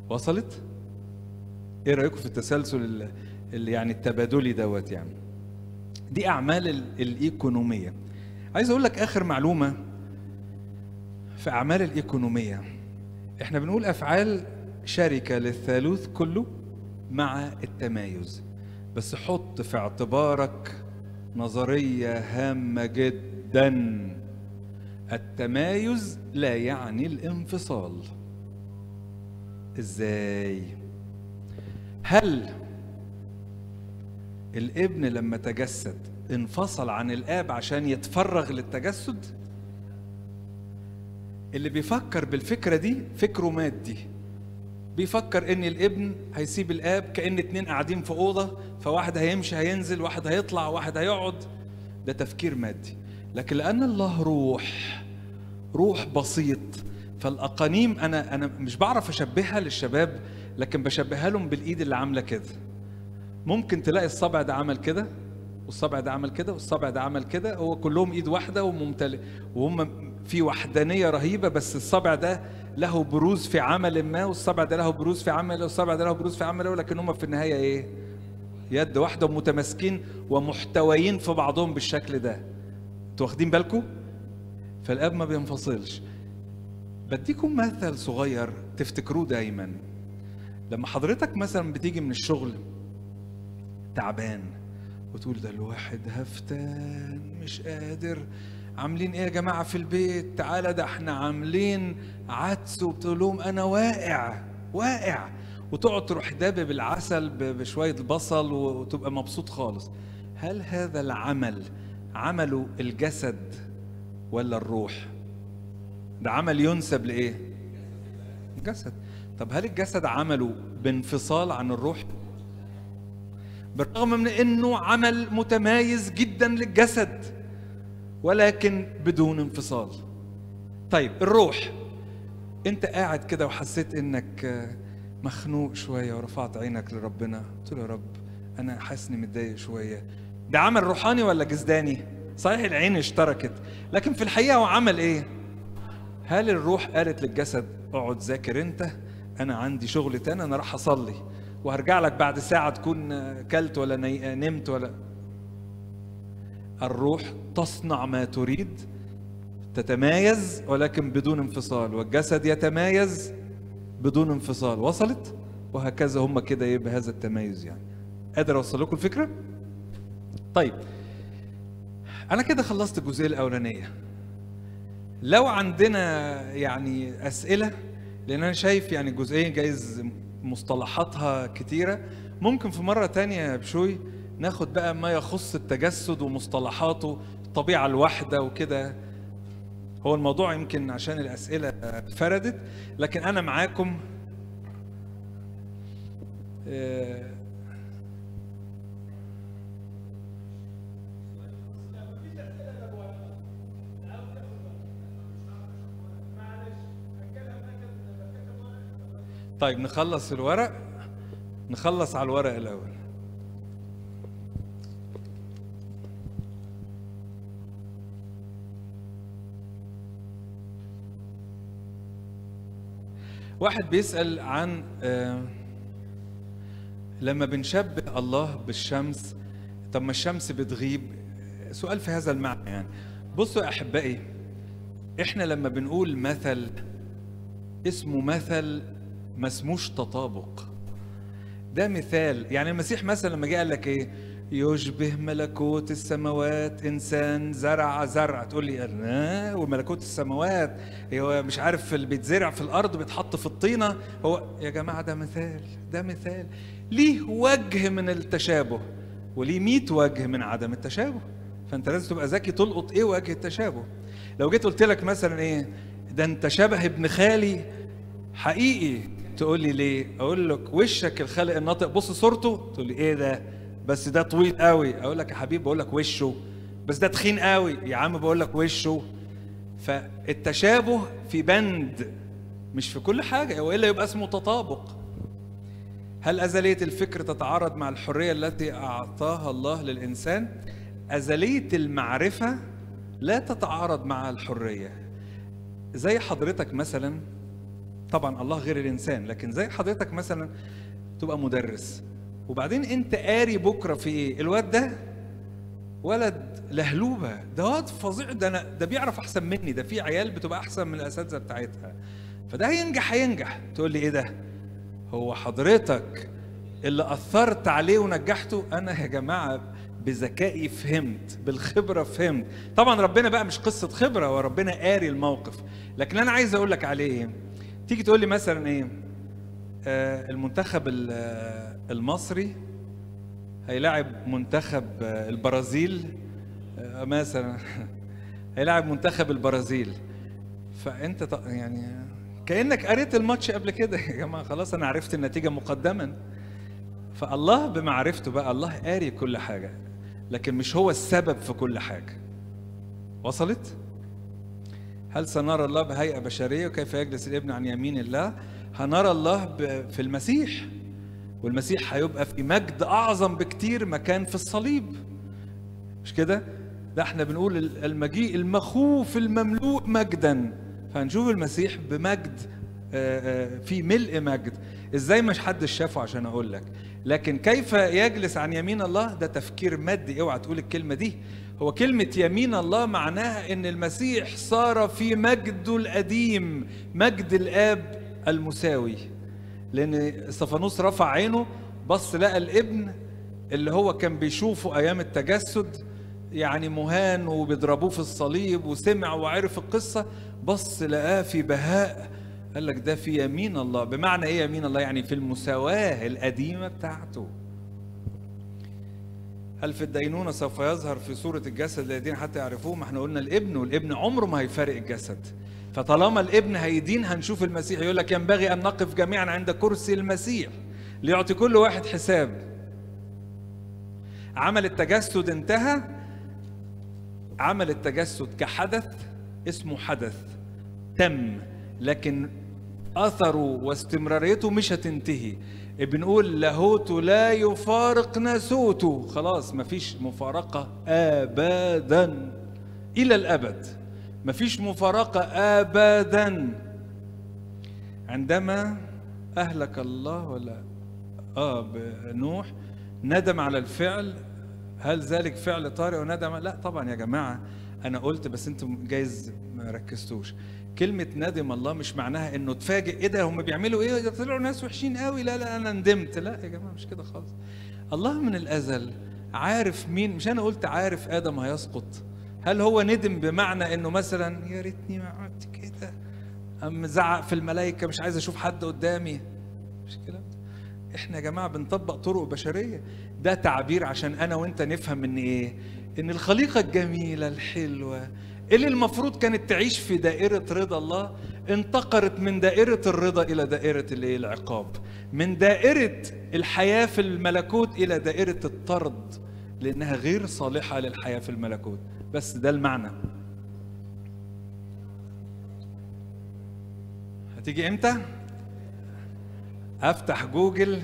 وصلت ايه رايكم في التسلسل ال- اللي يعني التبادلي دوت يعني دي اعمال ال- الايكونوميه عايز اقول لك اخر معلومه في اعمال الايكونوميه احنا بنقول افعال شركه للثالوث كله مع التمايز بس حط في اعتبارك نظريه هامه جدا التمايز لا يعني الانفصال ازاي هل الابن لما تجسد انفصل عن الاب عشان يتفرغ للتجسد اللي بيفكر بالفكره دي فكره مادي بيفكر ان الابن هيسيب الاب كان اتنين قاعدين في اوضه فواحد هيمشي هينزل واحد هيطلع واحد هيقعد ده تفكير مادي لكن لان الله روح روح بسيط فالاقانيم انا انا مش بعرف اشبهها للشباب لكن بشبهها لهم بالايد اللي عامله كده ممكن تلاقي الصبع ده عمل كده والصبع ده عمل كده والصبع ده عمل كده هو كلهم ايد واحده وممتلئ وهم في وحدانيه رهيبه بس الصبع ده له بروز في عمل ما والصبع ده له بروز في عمل والصبع ده له بروز في عمل ولكن هم في النهايه ايه؟ يد واحده ومتماسكين ومحتويين في بعضهم بالشكل ده. انتوا واخدين بالكم؟ فالاب ما بينفصلش. بديكم مثل صغير تفتكروه دايما. لما حضرتك مثلا بتيجي من الشغل تعبان وتقول ده الواحد هفتان مش قادر عاملين ايه يا جماعه في البيت تعالى ده احنا عاملين عدس وبتقول لهم انا واقع واقع وتقعد تروح دابب العسل ب- بشويه بصل وتبقى مبسوط خالص هل هذا العمل عمله الجسد ولا الروح ده عمل ينسب لايه الجسد طب هل الجسد عمله بانفصال عن الروح بالرغم من انه عمل متمايز جدا للجسد ولكن بدون انفصال طيب الروح انت قاعد كده وحسيت انك آه، مخنوق شويه ورفعت عينك لربنا قلت له يا رب انا حاسس اني متضايق شويه ده عمل روحاني ولا جسداني صحيح العين اشتركت لكن في الحقيقه هو عمل ايه هل الروح قالت للجسد اقعد ذاكر انت انا عندي شغل تاني انا راح اصلي وهرجع لك بعد ساعه تكون آه، كلت ولا ني- نمت ولا الروح تصنع ما تريد تتمايز ولكن بدون انفصال والجسد يتمايز بدون انفصال وصلت وهكذا هم كده ايه بهذا التمايز يعني قادر اوصل لكم الفكره طيب انا كده خلصت الجزئيه الاولانيه لو عندنا يعني اسئله لان انا شايف يعني الجزئيه جايز مصطلحاتها كتيره ممكن في مره تانية يا بشوي ناخد بقى ما يخص التجسد ومصطلحاته الطبيعه الواحده وكده هو الموضوع يمكن عشان الاسئله فردت لكن انا معاكم آه، طيب نخلص الورق نخلص على الورق الاول واحد بيسأل عن آه، لما بنشبه الله بالشمس طب ما الشمس بتغيب سؤال في هذا المعنى يعني بصوا يا أحبائي احنا لما بنقول مثل اسمه مثل ما اسموش تطابق ده مثال يعني المسيح مثلا لما جه قال لك ايه يشبه ملكوت السماوات انسان زرع زرع تقول لي لا وملكوت السماوات هو مش عارف اللي بيتزرع في الارض بيتحط في الطينه هو يا جماعه ده مثال ده مثال ليه وجه من التشابه وليه 100 وجه من عدم التشابه فانت لازم تبقى ذكي تلقط ايه وجه التشابه لو جيت قلت لك مثلا ايه ده انت شبه ابن خالي حقيقي تقول لي ليه اقول لك وشك الخالق الناطق بص صورته تقول لي ايه ده بس ده طويل قوي اقول لك يا حبيبي بقول لك وشه بس ده تخين قوي يا عم بقول لك وشه فالتشابه في بند مش في كل حاجه والا يبقى اسمه تطابق هل أزلية الفكر تتعارض مع الحرية التي أعطاها الله للإنسان؟ أزلية المعرفة لا تتعارض مع الحرية زي حضرتك مثلا طبعا الله غير الانسان لكن زي حضرتك مثلا تبقى مدرس وبعدين انت قاري بكره في ايه الواد ده ولد لهلوبه ده واد فظيع ده انا ده بيعرف احسن مني ده في عيال بتبقى احسن من الاساتذه بتاعتها فده هينجح هينجح تقول لي ايه ده هو حضرتك اللي اثرت عليه ونجحته انا يا جماعه بذكائي فهمت بالخبره فهمت طبعا ربنا بقى مش قصه خبره وربنا قاري الموقف لكن انا عايز اقول لك عليه ايه تيجي تقول لي مثلا ايه آه المنتخب ال- آه، المصري هيلاعب منتخب آه، البرازيل آه، مثلا هيلاعب منتخب البرازيل فانت ط- يعني كانك قريت الماتش قبل كده يا جماعه خلاص انا عرفت النتيجه مقدما فالله بمعرفته بقى الله قاري كل حاجه لكن مش هو السبب في كل حاجه وصلت هل سنرى الله بهيئه بشريه وكيف يجلس الابن عن يمين الله هنرى الله ب- في المسيح والمسيح هيبقى في مجد اعظم بكتير ما كان في الصليب مش كده ده احنا بنقول ال- المجيء المخوف المملوء مجدا فهنشوف المسيح بمجد آه، آه، في ملء مجد ازاي مش حد شافه عشان اقول لك لكن كيف يجلس عن يمين الله ده تفكير مادي اوعى تقول الكلمه دي هو كلمة يمين الله معناها ان المسيح صار في مجده القديم مجد الاب المساوي لان استفانوس رفع عينه بص لقى الابن اللي هو كان بيشوفه ايام التجسد يعني مهان وبيضربوه في الصليب وسمع وعرف القصه بص لقاه في بهاء قال لك ده في يمين الله بمعنى ايه يمين الله يعني في المساواه القديمه بتاعته هل في الدينونة سوف يظهر في صورة الجسد الذين حتى يعرفوه ما احنا قلنا الابن والابن عمره ما هيفارق الجسد فطالما الابن هيدين هنشوف المسيح يقول لك ينبغي أن نقف جميعا عند كرسي المسيح ليعطي كل واحد حساب عمل التجسد انتهى عمل التجسد كحدث اسمه حدث تم لكن اثره واستمراريته مش هتنتهي بنقول لاهوته لا يفارق ناسوته خلاص مفيش مفارقه ابدا الى الابد مفيش مفارقه ابدا عندما اهلك الله ولا اه نوح ندم على الفعل هل ذلك فعل طارئ وندم لا طبعا يا جماعه انا قلت بس انتم جايز ما ركزتوش كلمة ندم الله مش معناها انه اتفاجئ ايه ده هم بيعملوا ايه ده طلعوا ناس وحشين قوي لا لا انا ندمت لا يا جماعة مش كده خالص الله من الازل عارف مين مش انا قلت عارف ادم هيسقط هل هو ندم بمعنى انه مثلا يا ريتني ما عملت كده ام زعق في الملائكة مش عايز اشوف حد قدامي مش كده احنا يا جماعة بنطبق طرق بشرية ده تعبير عشان انا وانت نفهم ان ايه ان الخليقة الجميلة الحلوة اللي المفروض كانت تعيش في دائرة رضا الله انتقلت من دائرة الرضا إلى دائرة الايه العقاب من دائرة الحياة في الملكوت إلى دائرة الطرد لأنها غير صالحة للحياة في الملكوت بس ده المعنى هتيجي امتى؟ افتح جوجل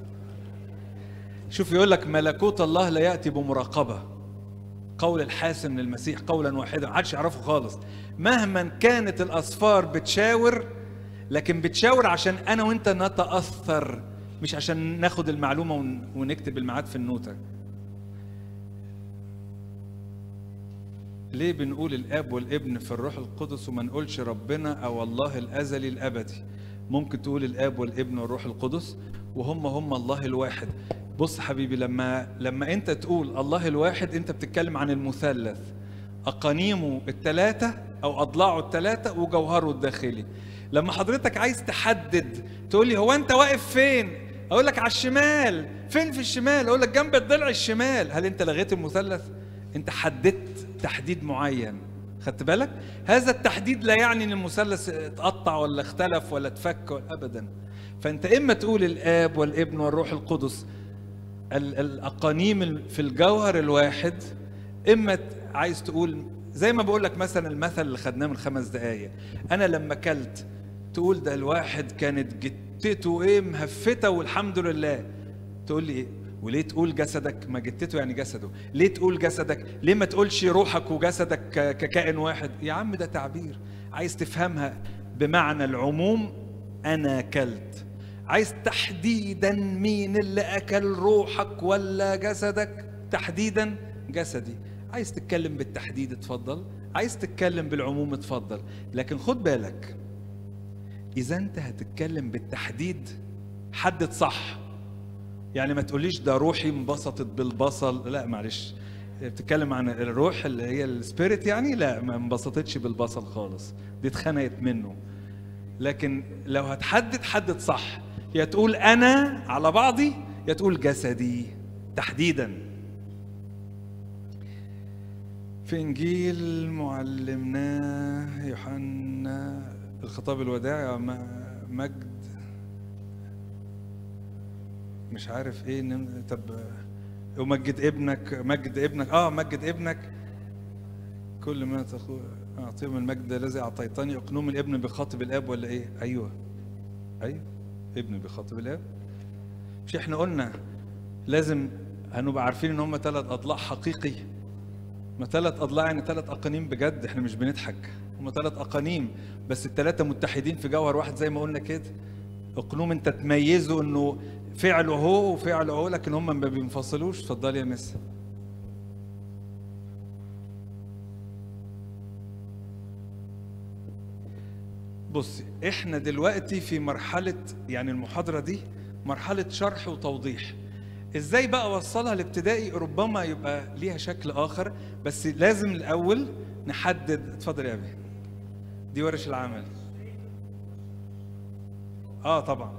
شوف يقول لك ملكوت الله لا ياتي بمراقبه قول الحاسم للمسيح قولا واحدا محدش يعرفه خالص مهما كانت الاسفار بتشاور لكن بتشاور عشان انا وانت نتاثر مش عشان ناخد المعلومه ون- ونكتب الميعاد في النوته ليه بنقول الاب والابن في الروح القدس وما نقولش ربنا او الله الازلي الابدي ممكن تقول الاب والابن والروح القدس وهم هم الله الواحد بص حبيبي لما لما انت تقول الله الواحد انت بتتكلم عن المثلث اقانيمه الثلاثه او اضلاعه الثلاثه وجوهره الداخلي لما حضرتك عايز تحدد تقول لي هو انت واقف فين اقول لك على الشمال فين في الشمال اقول لك جنب الضلع الشمال هل انت لغيت المثلث انت حددت تحديد معين خدت بالك هذا التحديد لا يعني ان المثلث اتقطع ولا اختلف ولا اتفك ولا ابدا فانت اما تقول الاب والابن والروح القدس ال- الاقانيم في الجوهر الواحد اما ت- عايز تقول زي ما بقول لك مثلا المثل اللي خدناه من خمس دقايق انا لما اكلت تقول ده الواحد كانت جتته ايه مهفته والحمد لله تقول لي ايه وليه تقول جسدك ما جتته يعني جسده ليه تقول جسدك ليه ما تقولش روحك وجسدك ك- ككائن واحد يا عم ده تعبير عايز تفهمها بمعنى العموم انا اكلت عايز تحديدا مين اللي اكل روحك ولا جسدك تحديدا جسدي عايز تتكلم بالتحديد اتفضل عايز تتكلم بالعموم اتفضل لكن خد بالك اذا انت هتتكلم بالتحديد حدد صح يعني ما تقوليش ده روحي انبسطت بالبصل لا معلش بتتكلم عن الروح اللي هي السبيريت يعني لا ما انبسطتش بالبصل خالص دي اتخنقت منه لكن لو هتحدد حدد صح يا تقول انا على بعضي يا تقول جسدي تحديدا في انجيل معلمنا يوحنا الخطاب الوداع يا م- مجد مش عارف ايه نم... طب ومجد ابنك مجد ابنك اه مجد ابنك كل ما تقول اعطيهم المجد الذي اعطيتني اقنوم الابن بخاطب الاب ولا ايه ايوه ايوه ابن بخاطب الاب مش احنا قلنا لازم هنبقى عارفين ان هم ثلاث اضلاع حقيقي ما ثلاث اضلاع يعني ثلاث اقانيم بجد احنا مش بنضحك هم ثلاث اقانيم بس الثلاثه متحدين في جوهر واحد زي ما قلنا كده اقنوم انت تميزه انه فعله هو وفعله هو لكن هم ما بينفصلوش اتفضلي يا مس بصي احنا دلوقتي في مرحلة يعني المحاضرة دي مرحلة شرح وتوضيح ازاي بقى اوصلها لابتدائي ربما يبقى ليها شكل اخر بس لازم الاول نحدد اتفضل يا ابي دي ورش العمل اه طبعا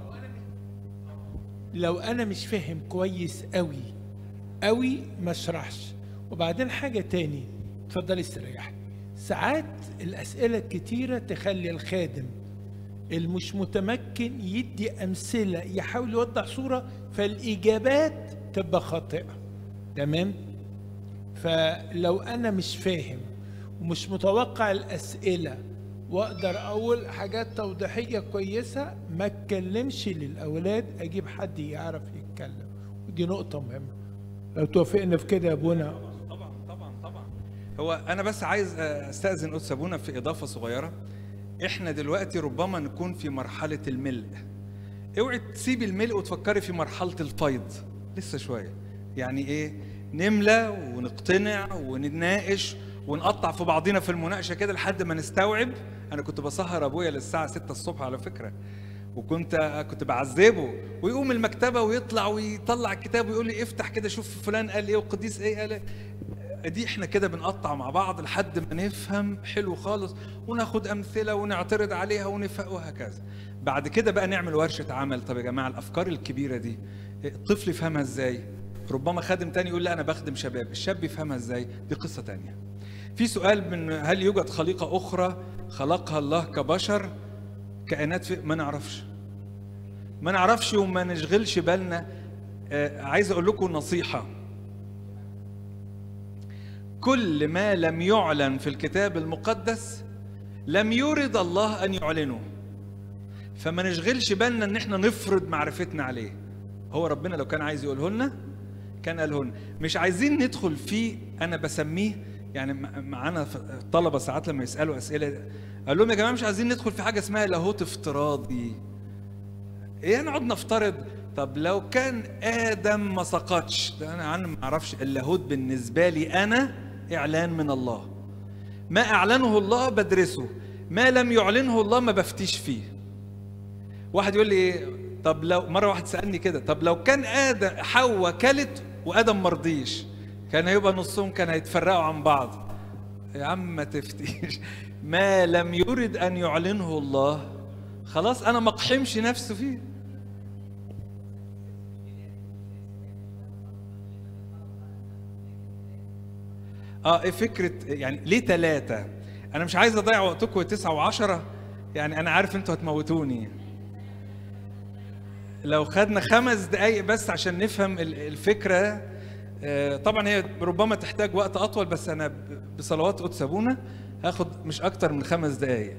لو انا مش فاهم كويس قوي قوي ما اشرحش وبعدين حاجه تاني اتفضلي استريحي ساعات الاسئله الكتيره تخلي الخادم المش متمكن يدي امثله يحاول يوضح صوره فالاجابات تبقى خاطئه تمام فلو انا مش فاهم ومش متوقع الاسئله واقدر اقول حاجات توضيحيه كويسه ما اتكلمش للاولاد اجيب حد يعرف يتكلم ودي نقطه مهمه لو توافقنا في كده يا ابونا طبعا طبعا طبعا هو انا بس عايز استاذن قدس ابونا في اضافه صغيره احنا دلوقتي ربما نكون في مرحله الملء اوعي تسيبي الملء وتفكري في مرحله الفيض لسه شويه يعني ايه نملى ونقتنع ونناقش ونقطع في بعضينا في المناقشه كده لحد ما نستوعب انا كنت بسهر ابويا للساعه 6 الصبح على فكره وكنت كنت بعذبه ويقوم المكتبه ويطلع ويطلع الكتاب ويقول لي افتح كده شوف فلان قال ايه والقديس ايه قال إيه. دي احنا كده بنقطع مع بعض لحد ما نفهم حلو خالص وناخد امثله ونعترض عليها ونفهم وهكذا بعد كده بقى نعمل ورشه عمل طب يا جماعه الافكار الكبيره دي الطفل يفهمها ازاي ربما خادم تاني يقول لا انا بخدم شباب الشاب يفهمها ازاي دي قصه تانية في سؤال من هل يوجد خليقه اخرى خلقها الله كبشر كائنات في ما نعرفش ما نعرفش وما نشغلش بالنا آه عايز اقول لكم نصيحه كل ما لم يعلن في الكتاب المقدس لم يرد الله ان يعلنه فما نشغلش بالنا ان احنا نفرض معرفتنا عليه هو ربنا لو كان عايز يقوله لنا كان قاله لنا مش عايزين ندخل فيه انا بسميه يعني معانا طلبه ساعات لما يسالوا اسئله قال لهم يا جماعه مش عايزين ندخل في حاجه اسمها لاهوت افتراضي ايه نقعد نفترض طب لو كان ادم ما سقطش ده انا انا ما اعرفش اللاهوت بالنسبه لي انا اعلان من الله ما اعلنه الله بدرسه ما لم يعلنه الله ما بفتيش فيه واحد يقول لي ايه طب لو مره واحد سالني كده طب لو كان ادم حواء كلت وادم مرضيش كان هيبقى نصهم كان هيتفرقوا عن بعض يا عم ما تفتيش ما لم يرد ان يعلنه الله خلاص انا ما اقحمش نفسه فيه اه ايه فكره يعني ليه ثلاثه انا مش عايز اضيع وقتكم تسعة وعشرة يعني انا عارف انتوا هتموتوني لو خدنا خمس دقايق بس عشان نفهم الفكره طبعا هي ربما تحتاج وقت اطول بس انا بصلوات قدس ابونا هاخد مش اكتر من خمس دقايق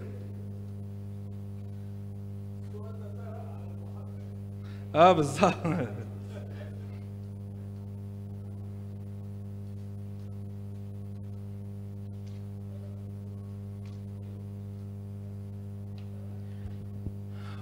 اه بالظبط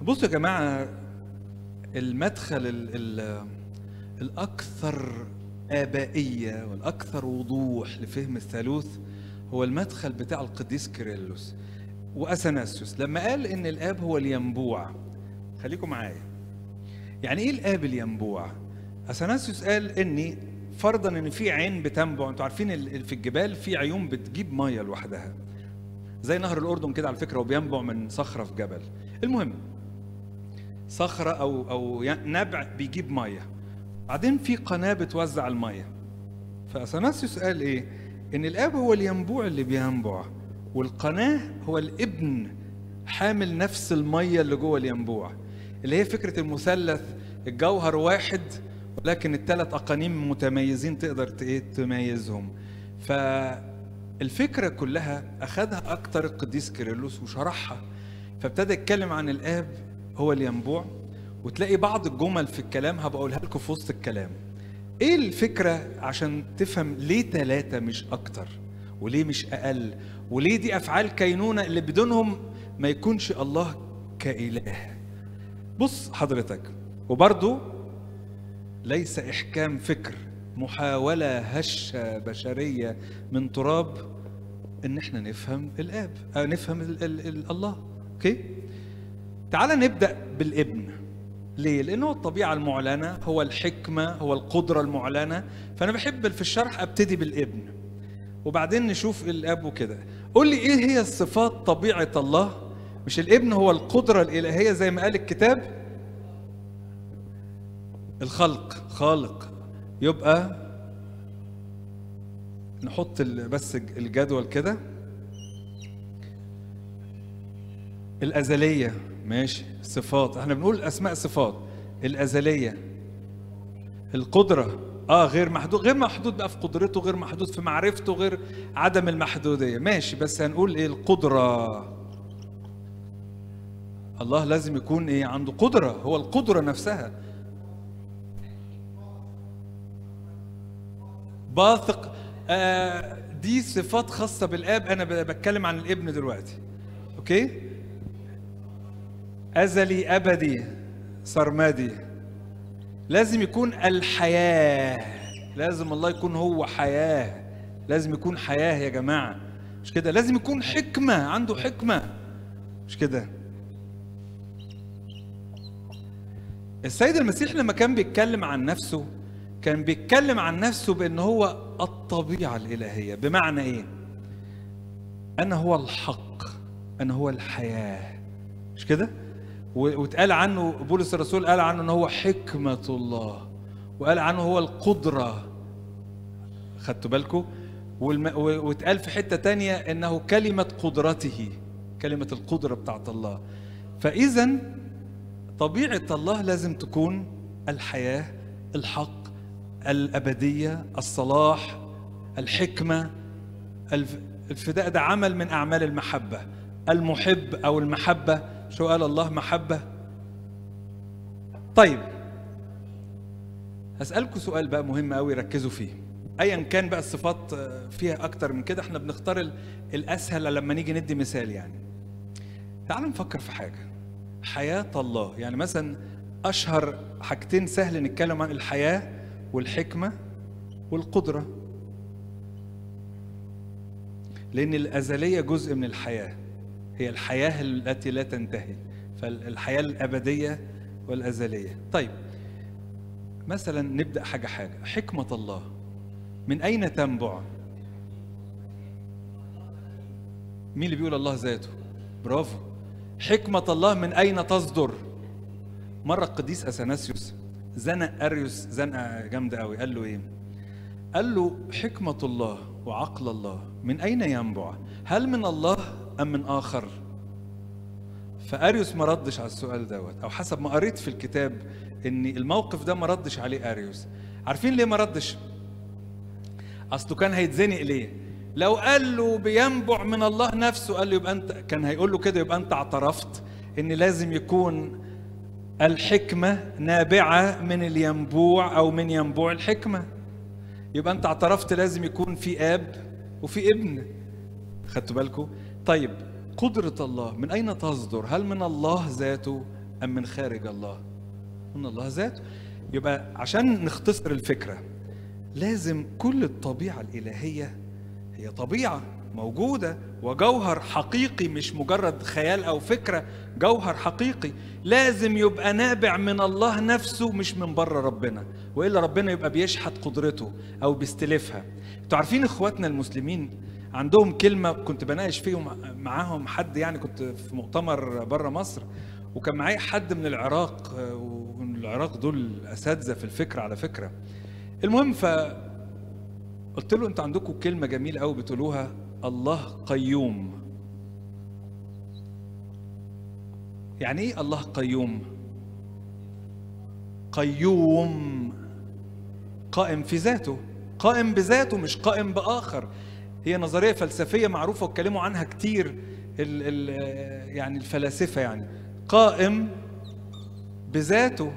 بصوا يا جماعه المدخل ال ال الاكثر ابائيه والاكثر وضوح لفهم الثالوث هو المدخل بتاع القديس كيرلس واثناسيوس لما قال ان الاب هو الينبوع خليكم معايا يعني ايه الاب الينبوع اثناسيوس قال ان فرضا ان في عين بتنبع انتوا عارفين ال- في الجبال في عيون بتجيب ميه لوحدها زي نهر الاردن كده على فكره وبينبع من صخره في جبل المهم صخره او او ي- نبع بيجيب ميه بعدين في قناه بتوزع الميه فاثناسيوس قال ايه ان الاب هو الينبوع اللي بينبع والقناه هو الابن حامل نفس الميه اللي جوه الينبوع اللي هي فكره المثلث الجوهر واحد ولكن الثلاث اقانيم متميزين تقدر ت- إيه تميزهم فالفكره كلها اخذها اكتر القديس كيرلس وشرحها فابتدى يتكلم عن الاب هو الينبوع وتلاقي بعض الجمل في الكلام هبقى اقولها لكم في وسط الكلام ايه الفكره عشان تفهم ليه ثلاثه مش اكتر وليه مش اقل وليه دي افعال كينونه اللي بدونهم ما يكونش الله كاله بص حضرتك وبرضو ليس احكام فكر محاوله هشه بشريه من تراب ان احنا نفهم الاب آه نفهم ال ال ال الله اوكي تعال نبدا بالابن ليه لانه هو الطبيعه المعلنه هو الحكمه هو القدره المعلنه فانا بحب في الشرح ابتدي بالابن وبعدين نشوف الاب وكده قول لي ايه هي الصفات طبيعه الله مش الابن هو القدره الالهيه زي ما قال الكتاب الخلق خالق يبقى نحط ال- بس الجدول كده الأزلية ماشي صفات احنا بنقول أسماء صفات الأزلية القدرة اه غير محدود غير محدود بقى في قدرته غير محدود في معرفته غير عدم المحدودية ماشي بس هنقول ايه القدرة الله لازم يكون ايه عنده قدرة هو القدرة نفسها باثق آه دي صفات خاصة بالآب أنا ب- بتكلم عن الابن دلوقتي أوكي أزلي أبدي سرمدي لازم يكون الحياة لازم الله يكون هو حياة لازم يكون حياة يا جماعة مش كده لازم يكون حكمة عنده حكمة مش كده السيد المسيح لما كان بيتكلم عن نفسه كان بيتكلم عن نفسه بان هو الطبيعه الالهيه بمعنى ايه انا هو الحق انا هو الحياه مش كده و- واتقال عنه بولس الرسول قال عنه ان هو حكمه الله وقال عنه هو القدره خدتوا بالكم والم... و- واتقال في حته تانية انه كلمه قدرته كلمه القدره بتاعت الله فاذا طبيعة الله لازم تكون الحياة الحق الأبدية الصلاح الحكمة الف- الفداء ده عمل من أعمال المحبة المحب أو المحبة شو قال الله محبة طيب هسألكم سؤال بقى مهم قوي ركزوا فيه ايا كان بقى الصفات آه، فيها اكتر من كده احنا بنختار ال- الاسهل لما نيجي ندي مثال يعني تعالوا نفكر في حاجه حياة الله يعني مثلا أشهر حاجتين سهل نتكلم عن الحياة والحكمة والقدرة لأن الأزلية جزء من الحياة هي الحياة التي لا تنتهي فالحياة الأبدية والأزلية طيب مثلا نبدأ حاجة حاجة حكمة الله من أين تنبع مين اللي بيقول الله ذاته برافو حكمة الله من أين تصدر مرة القديس أثناسيوس زنق أريوس زنقة جامدة قوي قال له إيه قال له حكمة الله وعقل الله من أين ينبع هل من الله أم من آخر فأريوس ما ردش على السؤال دوت أو حسب ما قريت في الكتاب إن الموقف ده ما ردش عليه أريوس عارفين ليه ما ردش اصله كان هيتزنق ليه لو قال له بينبع من الله نفسه قال له يبقى انت كان هيقول له كده يبقى انت اعترفت ان لازم يكون الحكمه نابعه من الينبوع او من ينبوع الحكمه يبقى انت اعترفت لازم يكون في اب وفي ابن خدتوا بالكم طيب قدره الله من اين تصدر هل من الله ذاته ام من خارج الله من الله ذاته يبقى عشان نختصر الفكره لازم كل الطبيعه الالهيه هي طبيعه موجوده وجوهر حقيقي مش مجرد خيال او فكره جوهر حقيقي لازم يبقى نابع من الله نفسه مش من بره ربنا والا ربنا يبقى بيشحت قدرته او بيستلفها انتوا عارفين اخواتنا المسلمين عندهم كلمه كنت بناقش فيهم معاهم حد يعني كنت في مؤتمر بره مصر وكان معايا حد من العراق آه، ومن العراق دول اساتذه في الفكر على فكره المهم ف قلت له انتوا عندكم كلمه جميله قوي بتقولوها الله قيوم يعني ايه الله قيوم قيوم قائم في ذاته قائم بذاته مش قائم باخر هي نظريه فلسفيه معروفه واتكلموا عنها كتير ال ال يعني الفلاسفه يعني قائم بذاته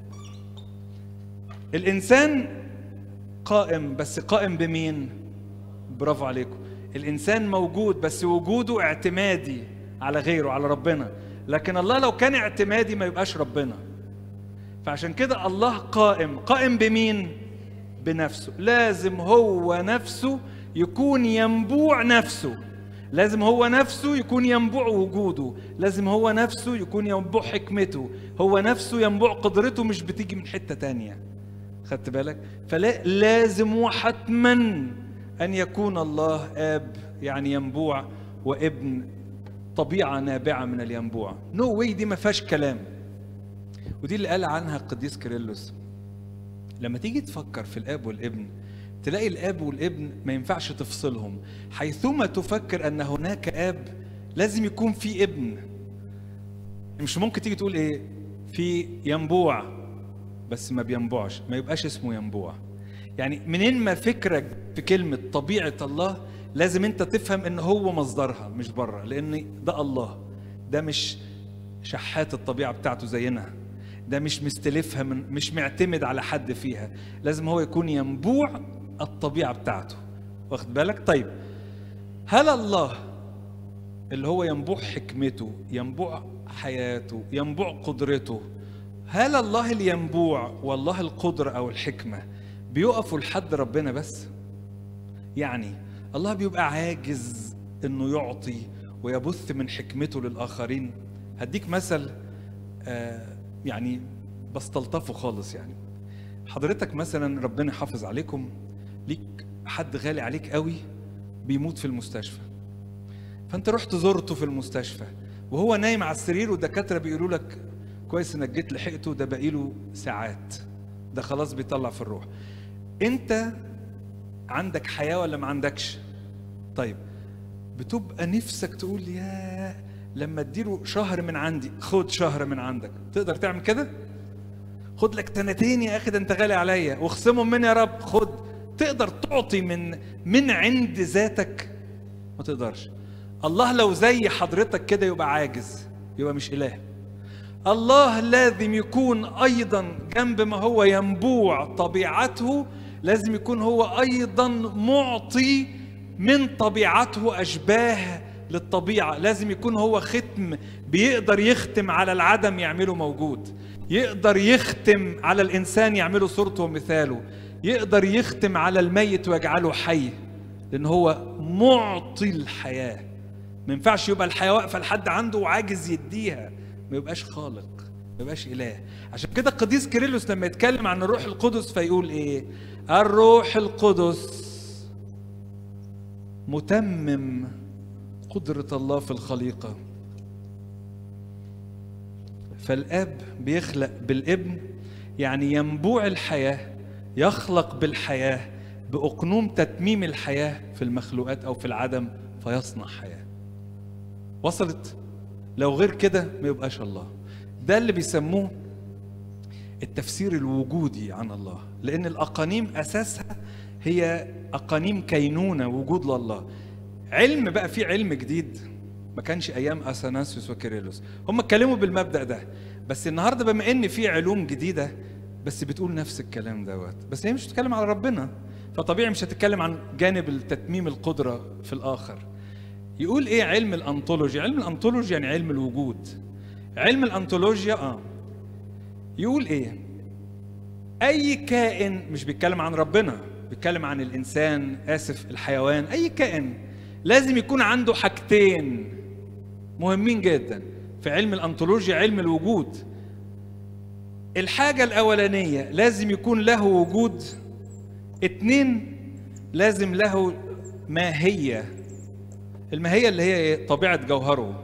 الانسان قائم بس قائم بمين برافو عليكم الانسان موجود بس وجوده اعتمادي على غيره على ربنا لكن الله لو كان اعتمادي ما يبقاش ربنا فعشان كده الله قائم قائم بمين بنفسه لازم هو نفسه يكون ينبوع نفسه لازم هو نفسه يكون ينبوع وجوده لازم هو نفسه يكون ينبوع حكمته هو نفسه ينبوع قدرته مش بتيجي من حتة تانية خدت بالك فلا لازم وحتما أن يكون الله آب يعني ينبوع وابن طبيعة نابعة من الينبوع نو no واي دي ما فيهاش كلام ودي اللي قال عنها القديس كيرلس لما تيجي تفكر في الاب والابن تلاقي الاب والابن ما ينفعش تفصلهم حيثما تفكر ان هناك اب لازم يكون في ابن مش ممكن تيجي تقول ايه في ينبوع بس ما بينبوعش ما يبقاش اسمه ينبوع يعني منين ما فكرك في كلمة طبيعة الله لازم انت تفهم ان هو مصدرها مش بره لان ده الله ده مش شحات الطبيعة بتاعته زينا ده مش مستلفها من مش معتمد على حد فيها لازم هو يكون ينبوع الطبيعة بتاعته واخد بالك طيب هل الله اللي هو ينبوع حكمته ينبوع حياته ينبوع قدرته هل الله الينبوع والله القدرة أو الحكمة بيقفوا لحد ربنا بس يعني الله بيبقى عاجز انه يعطي ويبث من حكمته للآخرين هديك مثل آه يعني بستلطفه خالص يعني حضرتك مثلا ربنا يحافظ عليكم ليك حد غالي عليك قوي بيموت في المستشفى فانت رحت زرته في المستشفى وهو نايم على السرير والدكاتره بيقولوا لك كويس انك جيت لحقته ده باقيله ساعات ده خلاص بيطلع في الروح انت عندك حياه ولا ما عندكش طيب بتبقى نفسك تقول يا لما اديله شهر من عندي خد شهر من عندك تقدر تعمل كده خد لك سنتين يا اخي ده انت غالي عليا واخصمهم مني يا رب خد تقدر تعطي من من عند ذاتك ما تقدرش الله لو زي حضرتك كده يبقى عاجز يبقى مش اله الله لازم يكون ايضا جنب ما هو ينبوع طبيعته لازم يكون هو ايضا معطي من طبيعته اشباه للطبيعه لازم يكون هو ختم بيقدر يختم على العدم يعمله موجود يقدر يختم على الانسان يعمله صورته ومثاله يقدر يختم على الميت ويجعله حي لان هو معطي الحياه ما ينفعش يبقى الحياه واقفه لحد عنده وعاجز يديها ما يبقاش خالق ما يبقاش اله عشان كده القديس كيرلس لما يتكلم عن الروح القدس فيقول ايه الروح القدس متمم قدرة الله في الخليقة فالاب بيخلق بالابن يعني ينبوع الحياة يخلق بالحياة بأقنوم تتميم الحياة في المخلوقات أو في العدم فيصنع حياة وصلت لو غير كده ما يبقاش الله ده اللي بيسموه التفسير الوجودي عن الله لأن الأقانيم أساسها هي أقانيم كينونة وجود لله علم بقى في علم جديد ما كانش ايام اثناسيوس وكيرلس هم اتكلموا بالمبدا ده بس النهارده بما ان في علوم جديده بس بتقول نفس الكلام دوت بس هي مش بتتكلم على ربنا فطبيعي مش هتتكلم عن جانب التتميم القدره في الاخر يقول ايه علم الانطولوجي علم الانطولوجي يعني علم الوجود علم الانطولوجيا اه يقول ايه اي كائن مش بيتكلم عن ربنا بيتكلم عن الانسان اسف الحيوان اي كائن لازم يكون عنده حاجتين مهمين جدا في علم الانطولوجيا علم الوجود الحاجة الأولانية لازم يكون له وجود اتنين لازم له ماهية الماهية اللي هي إيه؟ طبيعة جوهره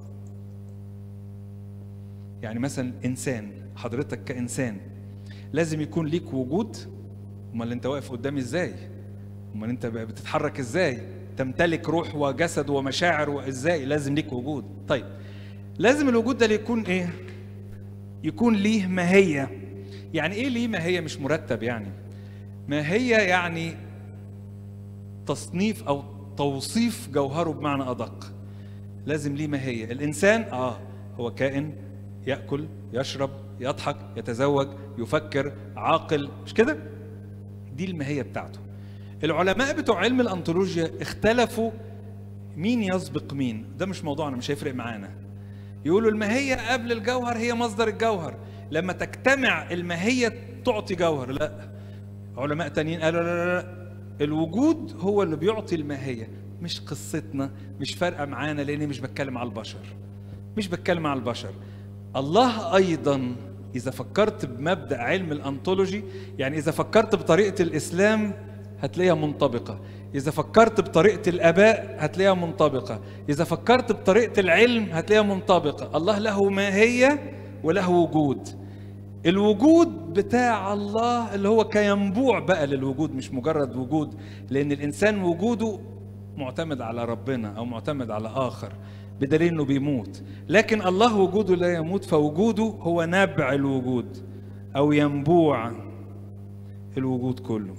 يعني مثلا إنسان حضرتك كإنسان لازم يكون ليك وجود امال انت واقف قدامي ازاي امال انت بقى بتتحرك ازاي تمتلك روح وجسد ومشاعر وازاي لازم ليك وجود طيب لازم الوجود ده يكون ايه يكون ليه ماهيه يعني ايه ليه ماهيه مش مرتب يعني ماهيه يعني تصنيف او توصيف جوهره بمعنى ادق لازم ليه ماهيه الانسان اه هو كائن ياكل يشرب يضحك يتزوج يفكر عاقل مش كده دي الماهيه بتاعته العلماء بتوع علم الانطولوجيا اختلفوا مين يسبق مين ده مش موضوعنا مش هيفرق معانا يقولوا الماهيه قبل الجوهر هي مصدر الجوهر لما تجتمع الماهيه تعطي جوهر لا علماء تانيين قالوا لا لا لا الوجود هو اللي بيعطي الماهيه مش قصتنا مش فارقه معانا لاني مش بتكلم على البشر مش بتكلم على البشر الله ايضا اذا فكرت بمبدا علم الانطولوجي يعني اذا فكرت بطريقه الاسلام هتلاقيها منطبقه اذا فكرت بطريقه الاباء هتلاقيها منطبقه اذا فكرت بطريقه العلم هتلاقيها منطبقه الله له ماهيه وله وجود الوجود بتاع الله اللي هو كينبوع بقى للوجود مش مجرد وجود لان الانسان وجوده معتمد على ربنا او معتمد على اخر بدليل انه بيموت لكن الله وجوده لا يموت فوجوده هو نبع الوجود او ينبوع الوجود كله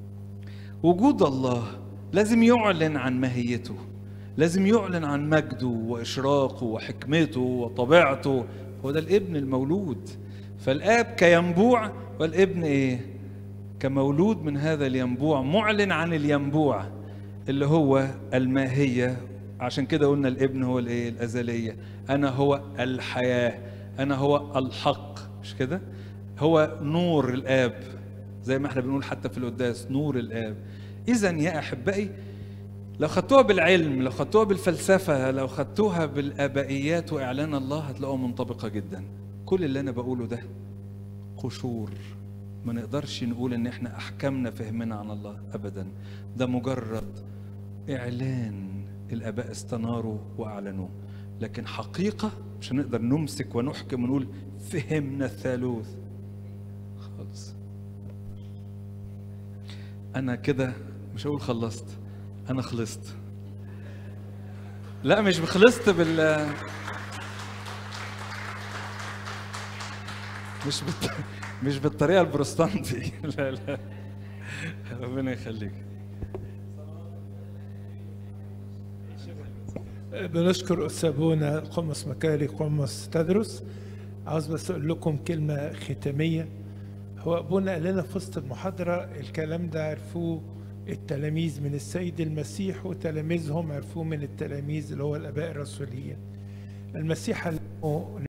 وجود الله لازم يعلن عن ماهيته لازم يعلن عن مجده واشراقه وحكمته وطبيعته هو ده الابن المولود فالاب كينبوع والابن ايه كمولود من هذا الينبوع معلن عن الينبوع اللي هو الماهيه عشان كده قلنا الابن هو الايه الازليه انا هو الحياه انا هو الحق مش كده هو نور الاب زي ما احنا بنقول حتى في القداس نور الاب اذا يا احبائي لو خدتوها بالعلم لو خدتوها بالفلسفه لو خدتوها بالابائيات واعلان الله هتلاقوها منطبقه جدا كل اللي انا بقوله ده قشور ما نقدرش نقول ان احنا احكمنا فهمنا عن الله ابدا ده مجرد اعلان الاباء استناروا واعلنوه لكن حقيقه مش هنقدر نمسك ونحكم ونقول فهمنا الثالوث خالص انا كده مش هقول خلصت انا خلصت لا مش خلصت بال مش بت... مش بالطريقه البروستانتي لا لا ربنا يخليك بنشكر أستاذنا قمص مكاري قمص تدرس عاوز بس أقول لكم كلمة ختامية هو أبونا قال لنا في وسط المحاضرة الكلام ده عرفوه التلاميذ من السيد المسيح وتلاميذهم عرفوه من التلاميذ اللي هو الآباء الرسوليين المسيح قال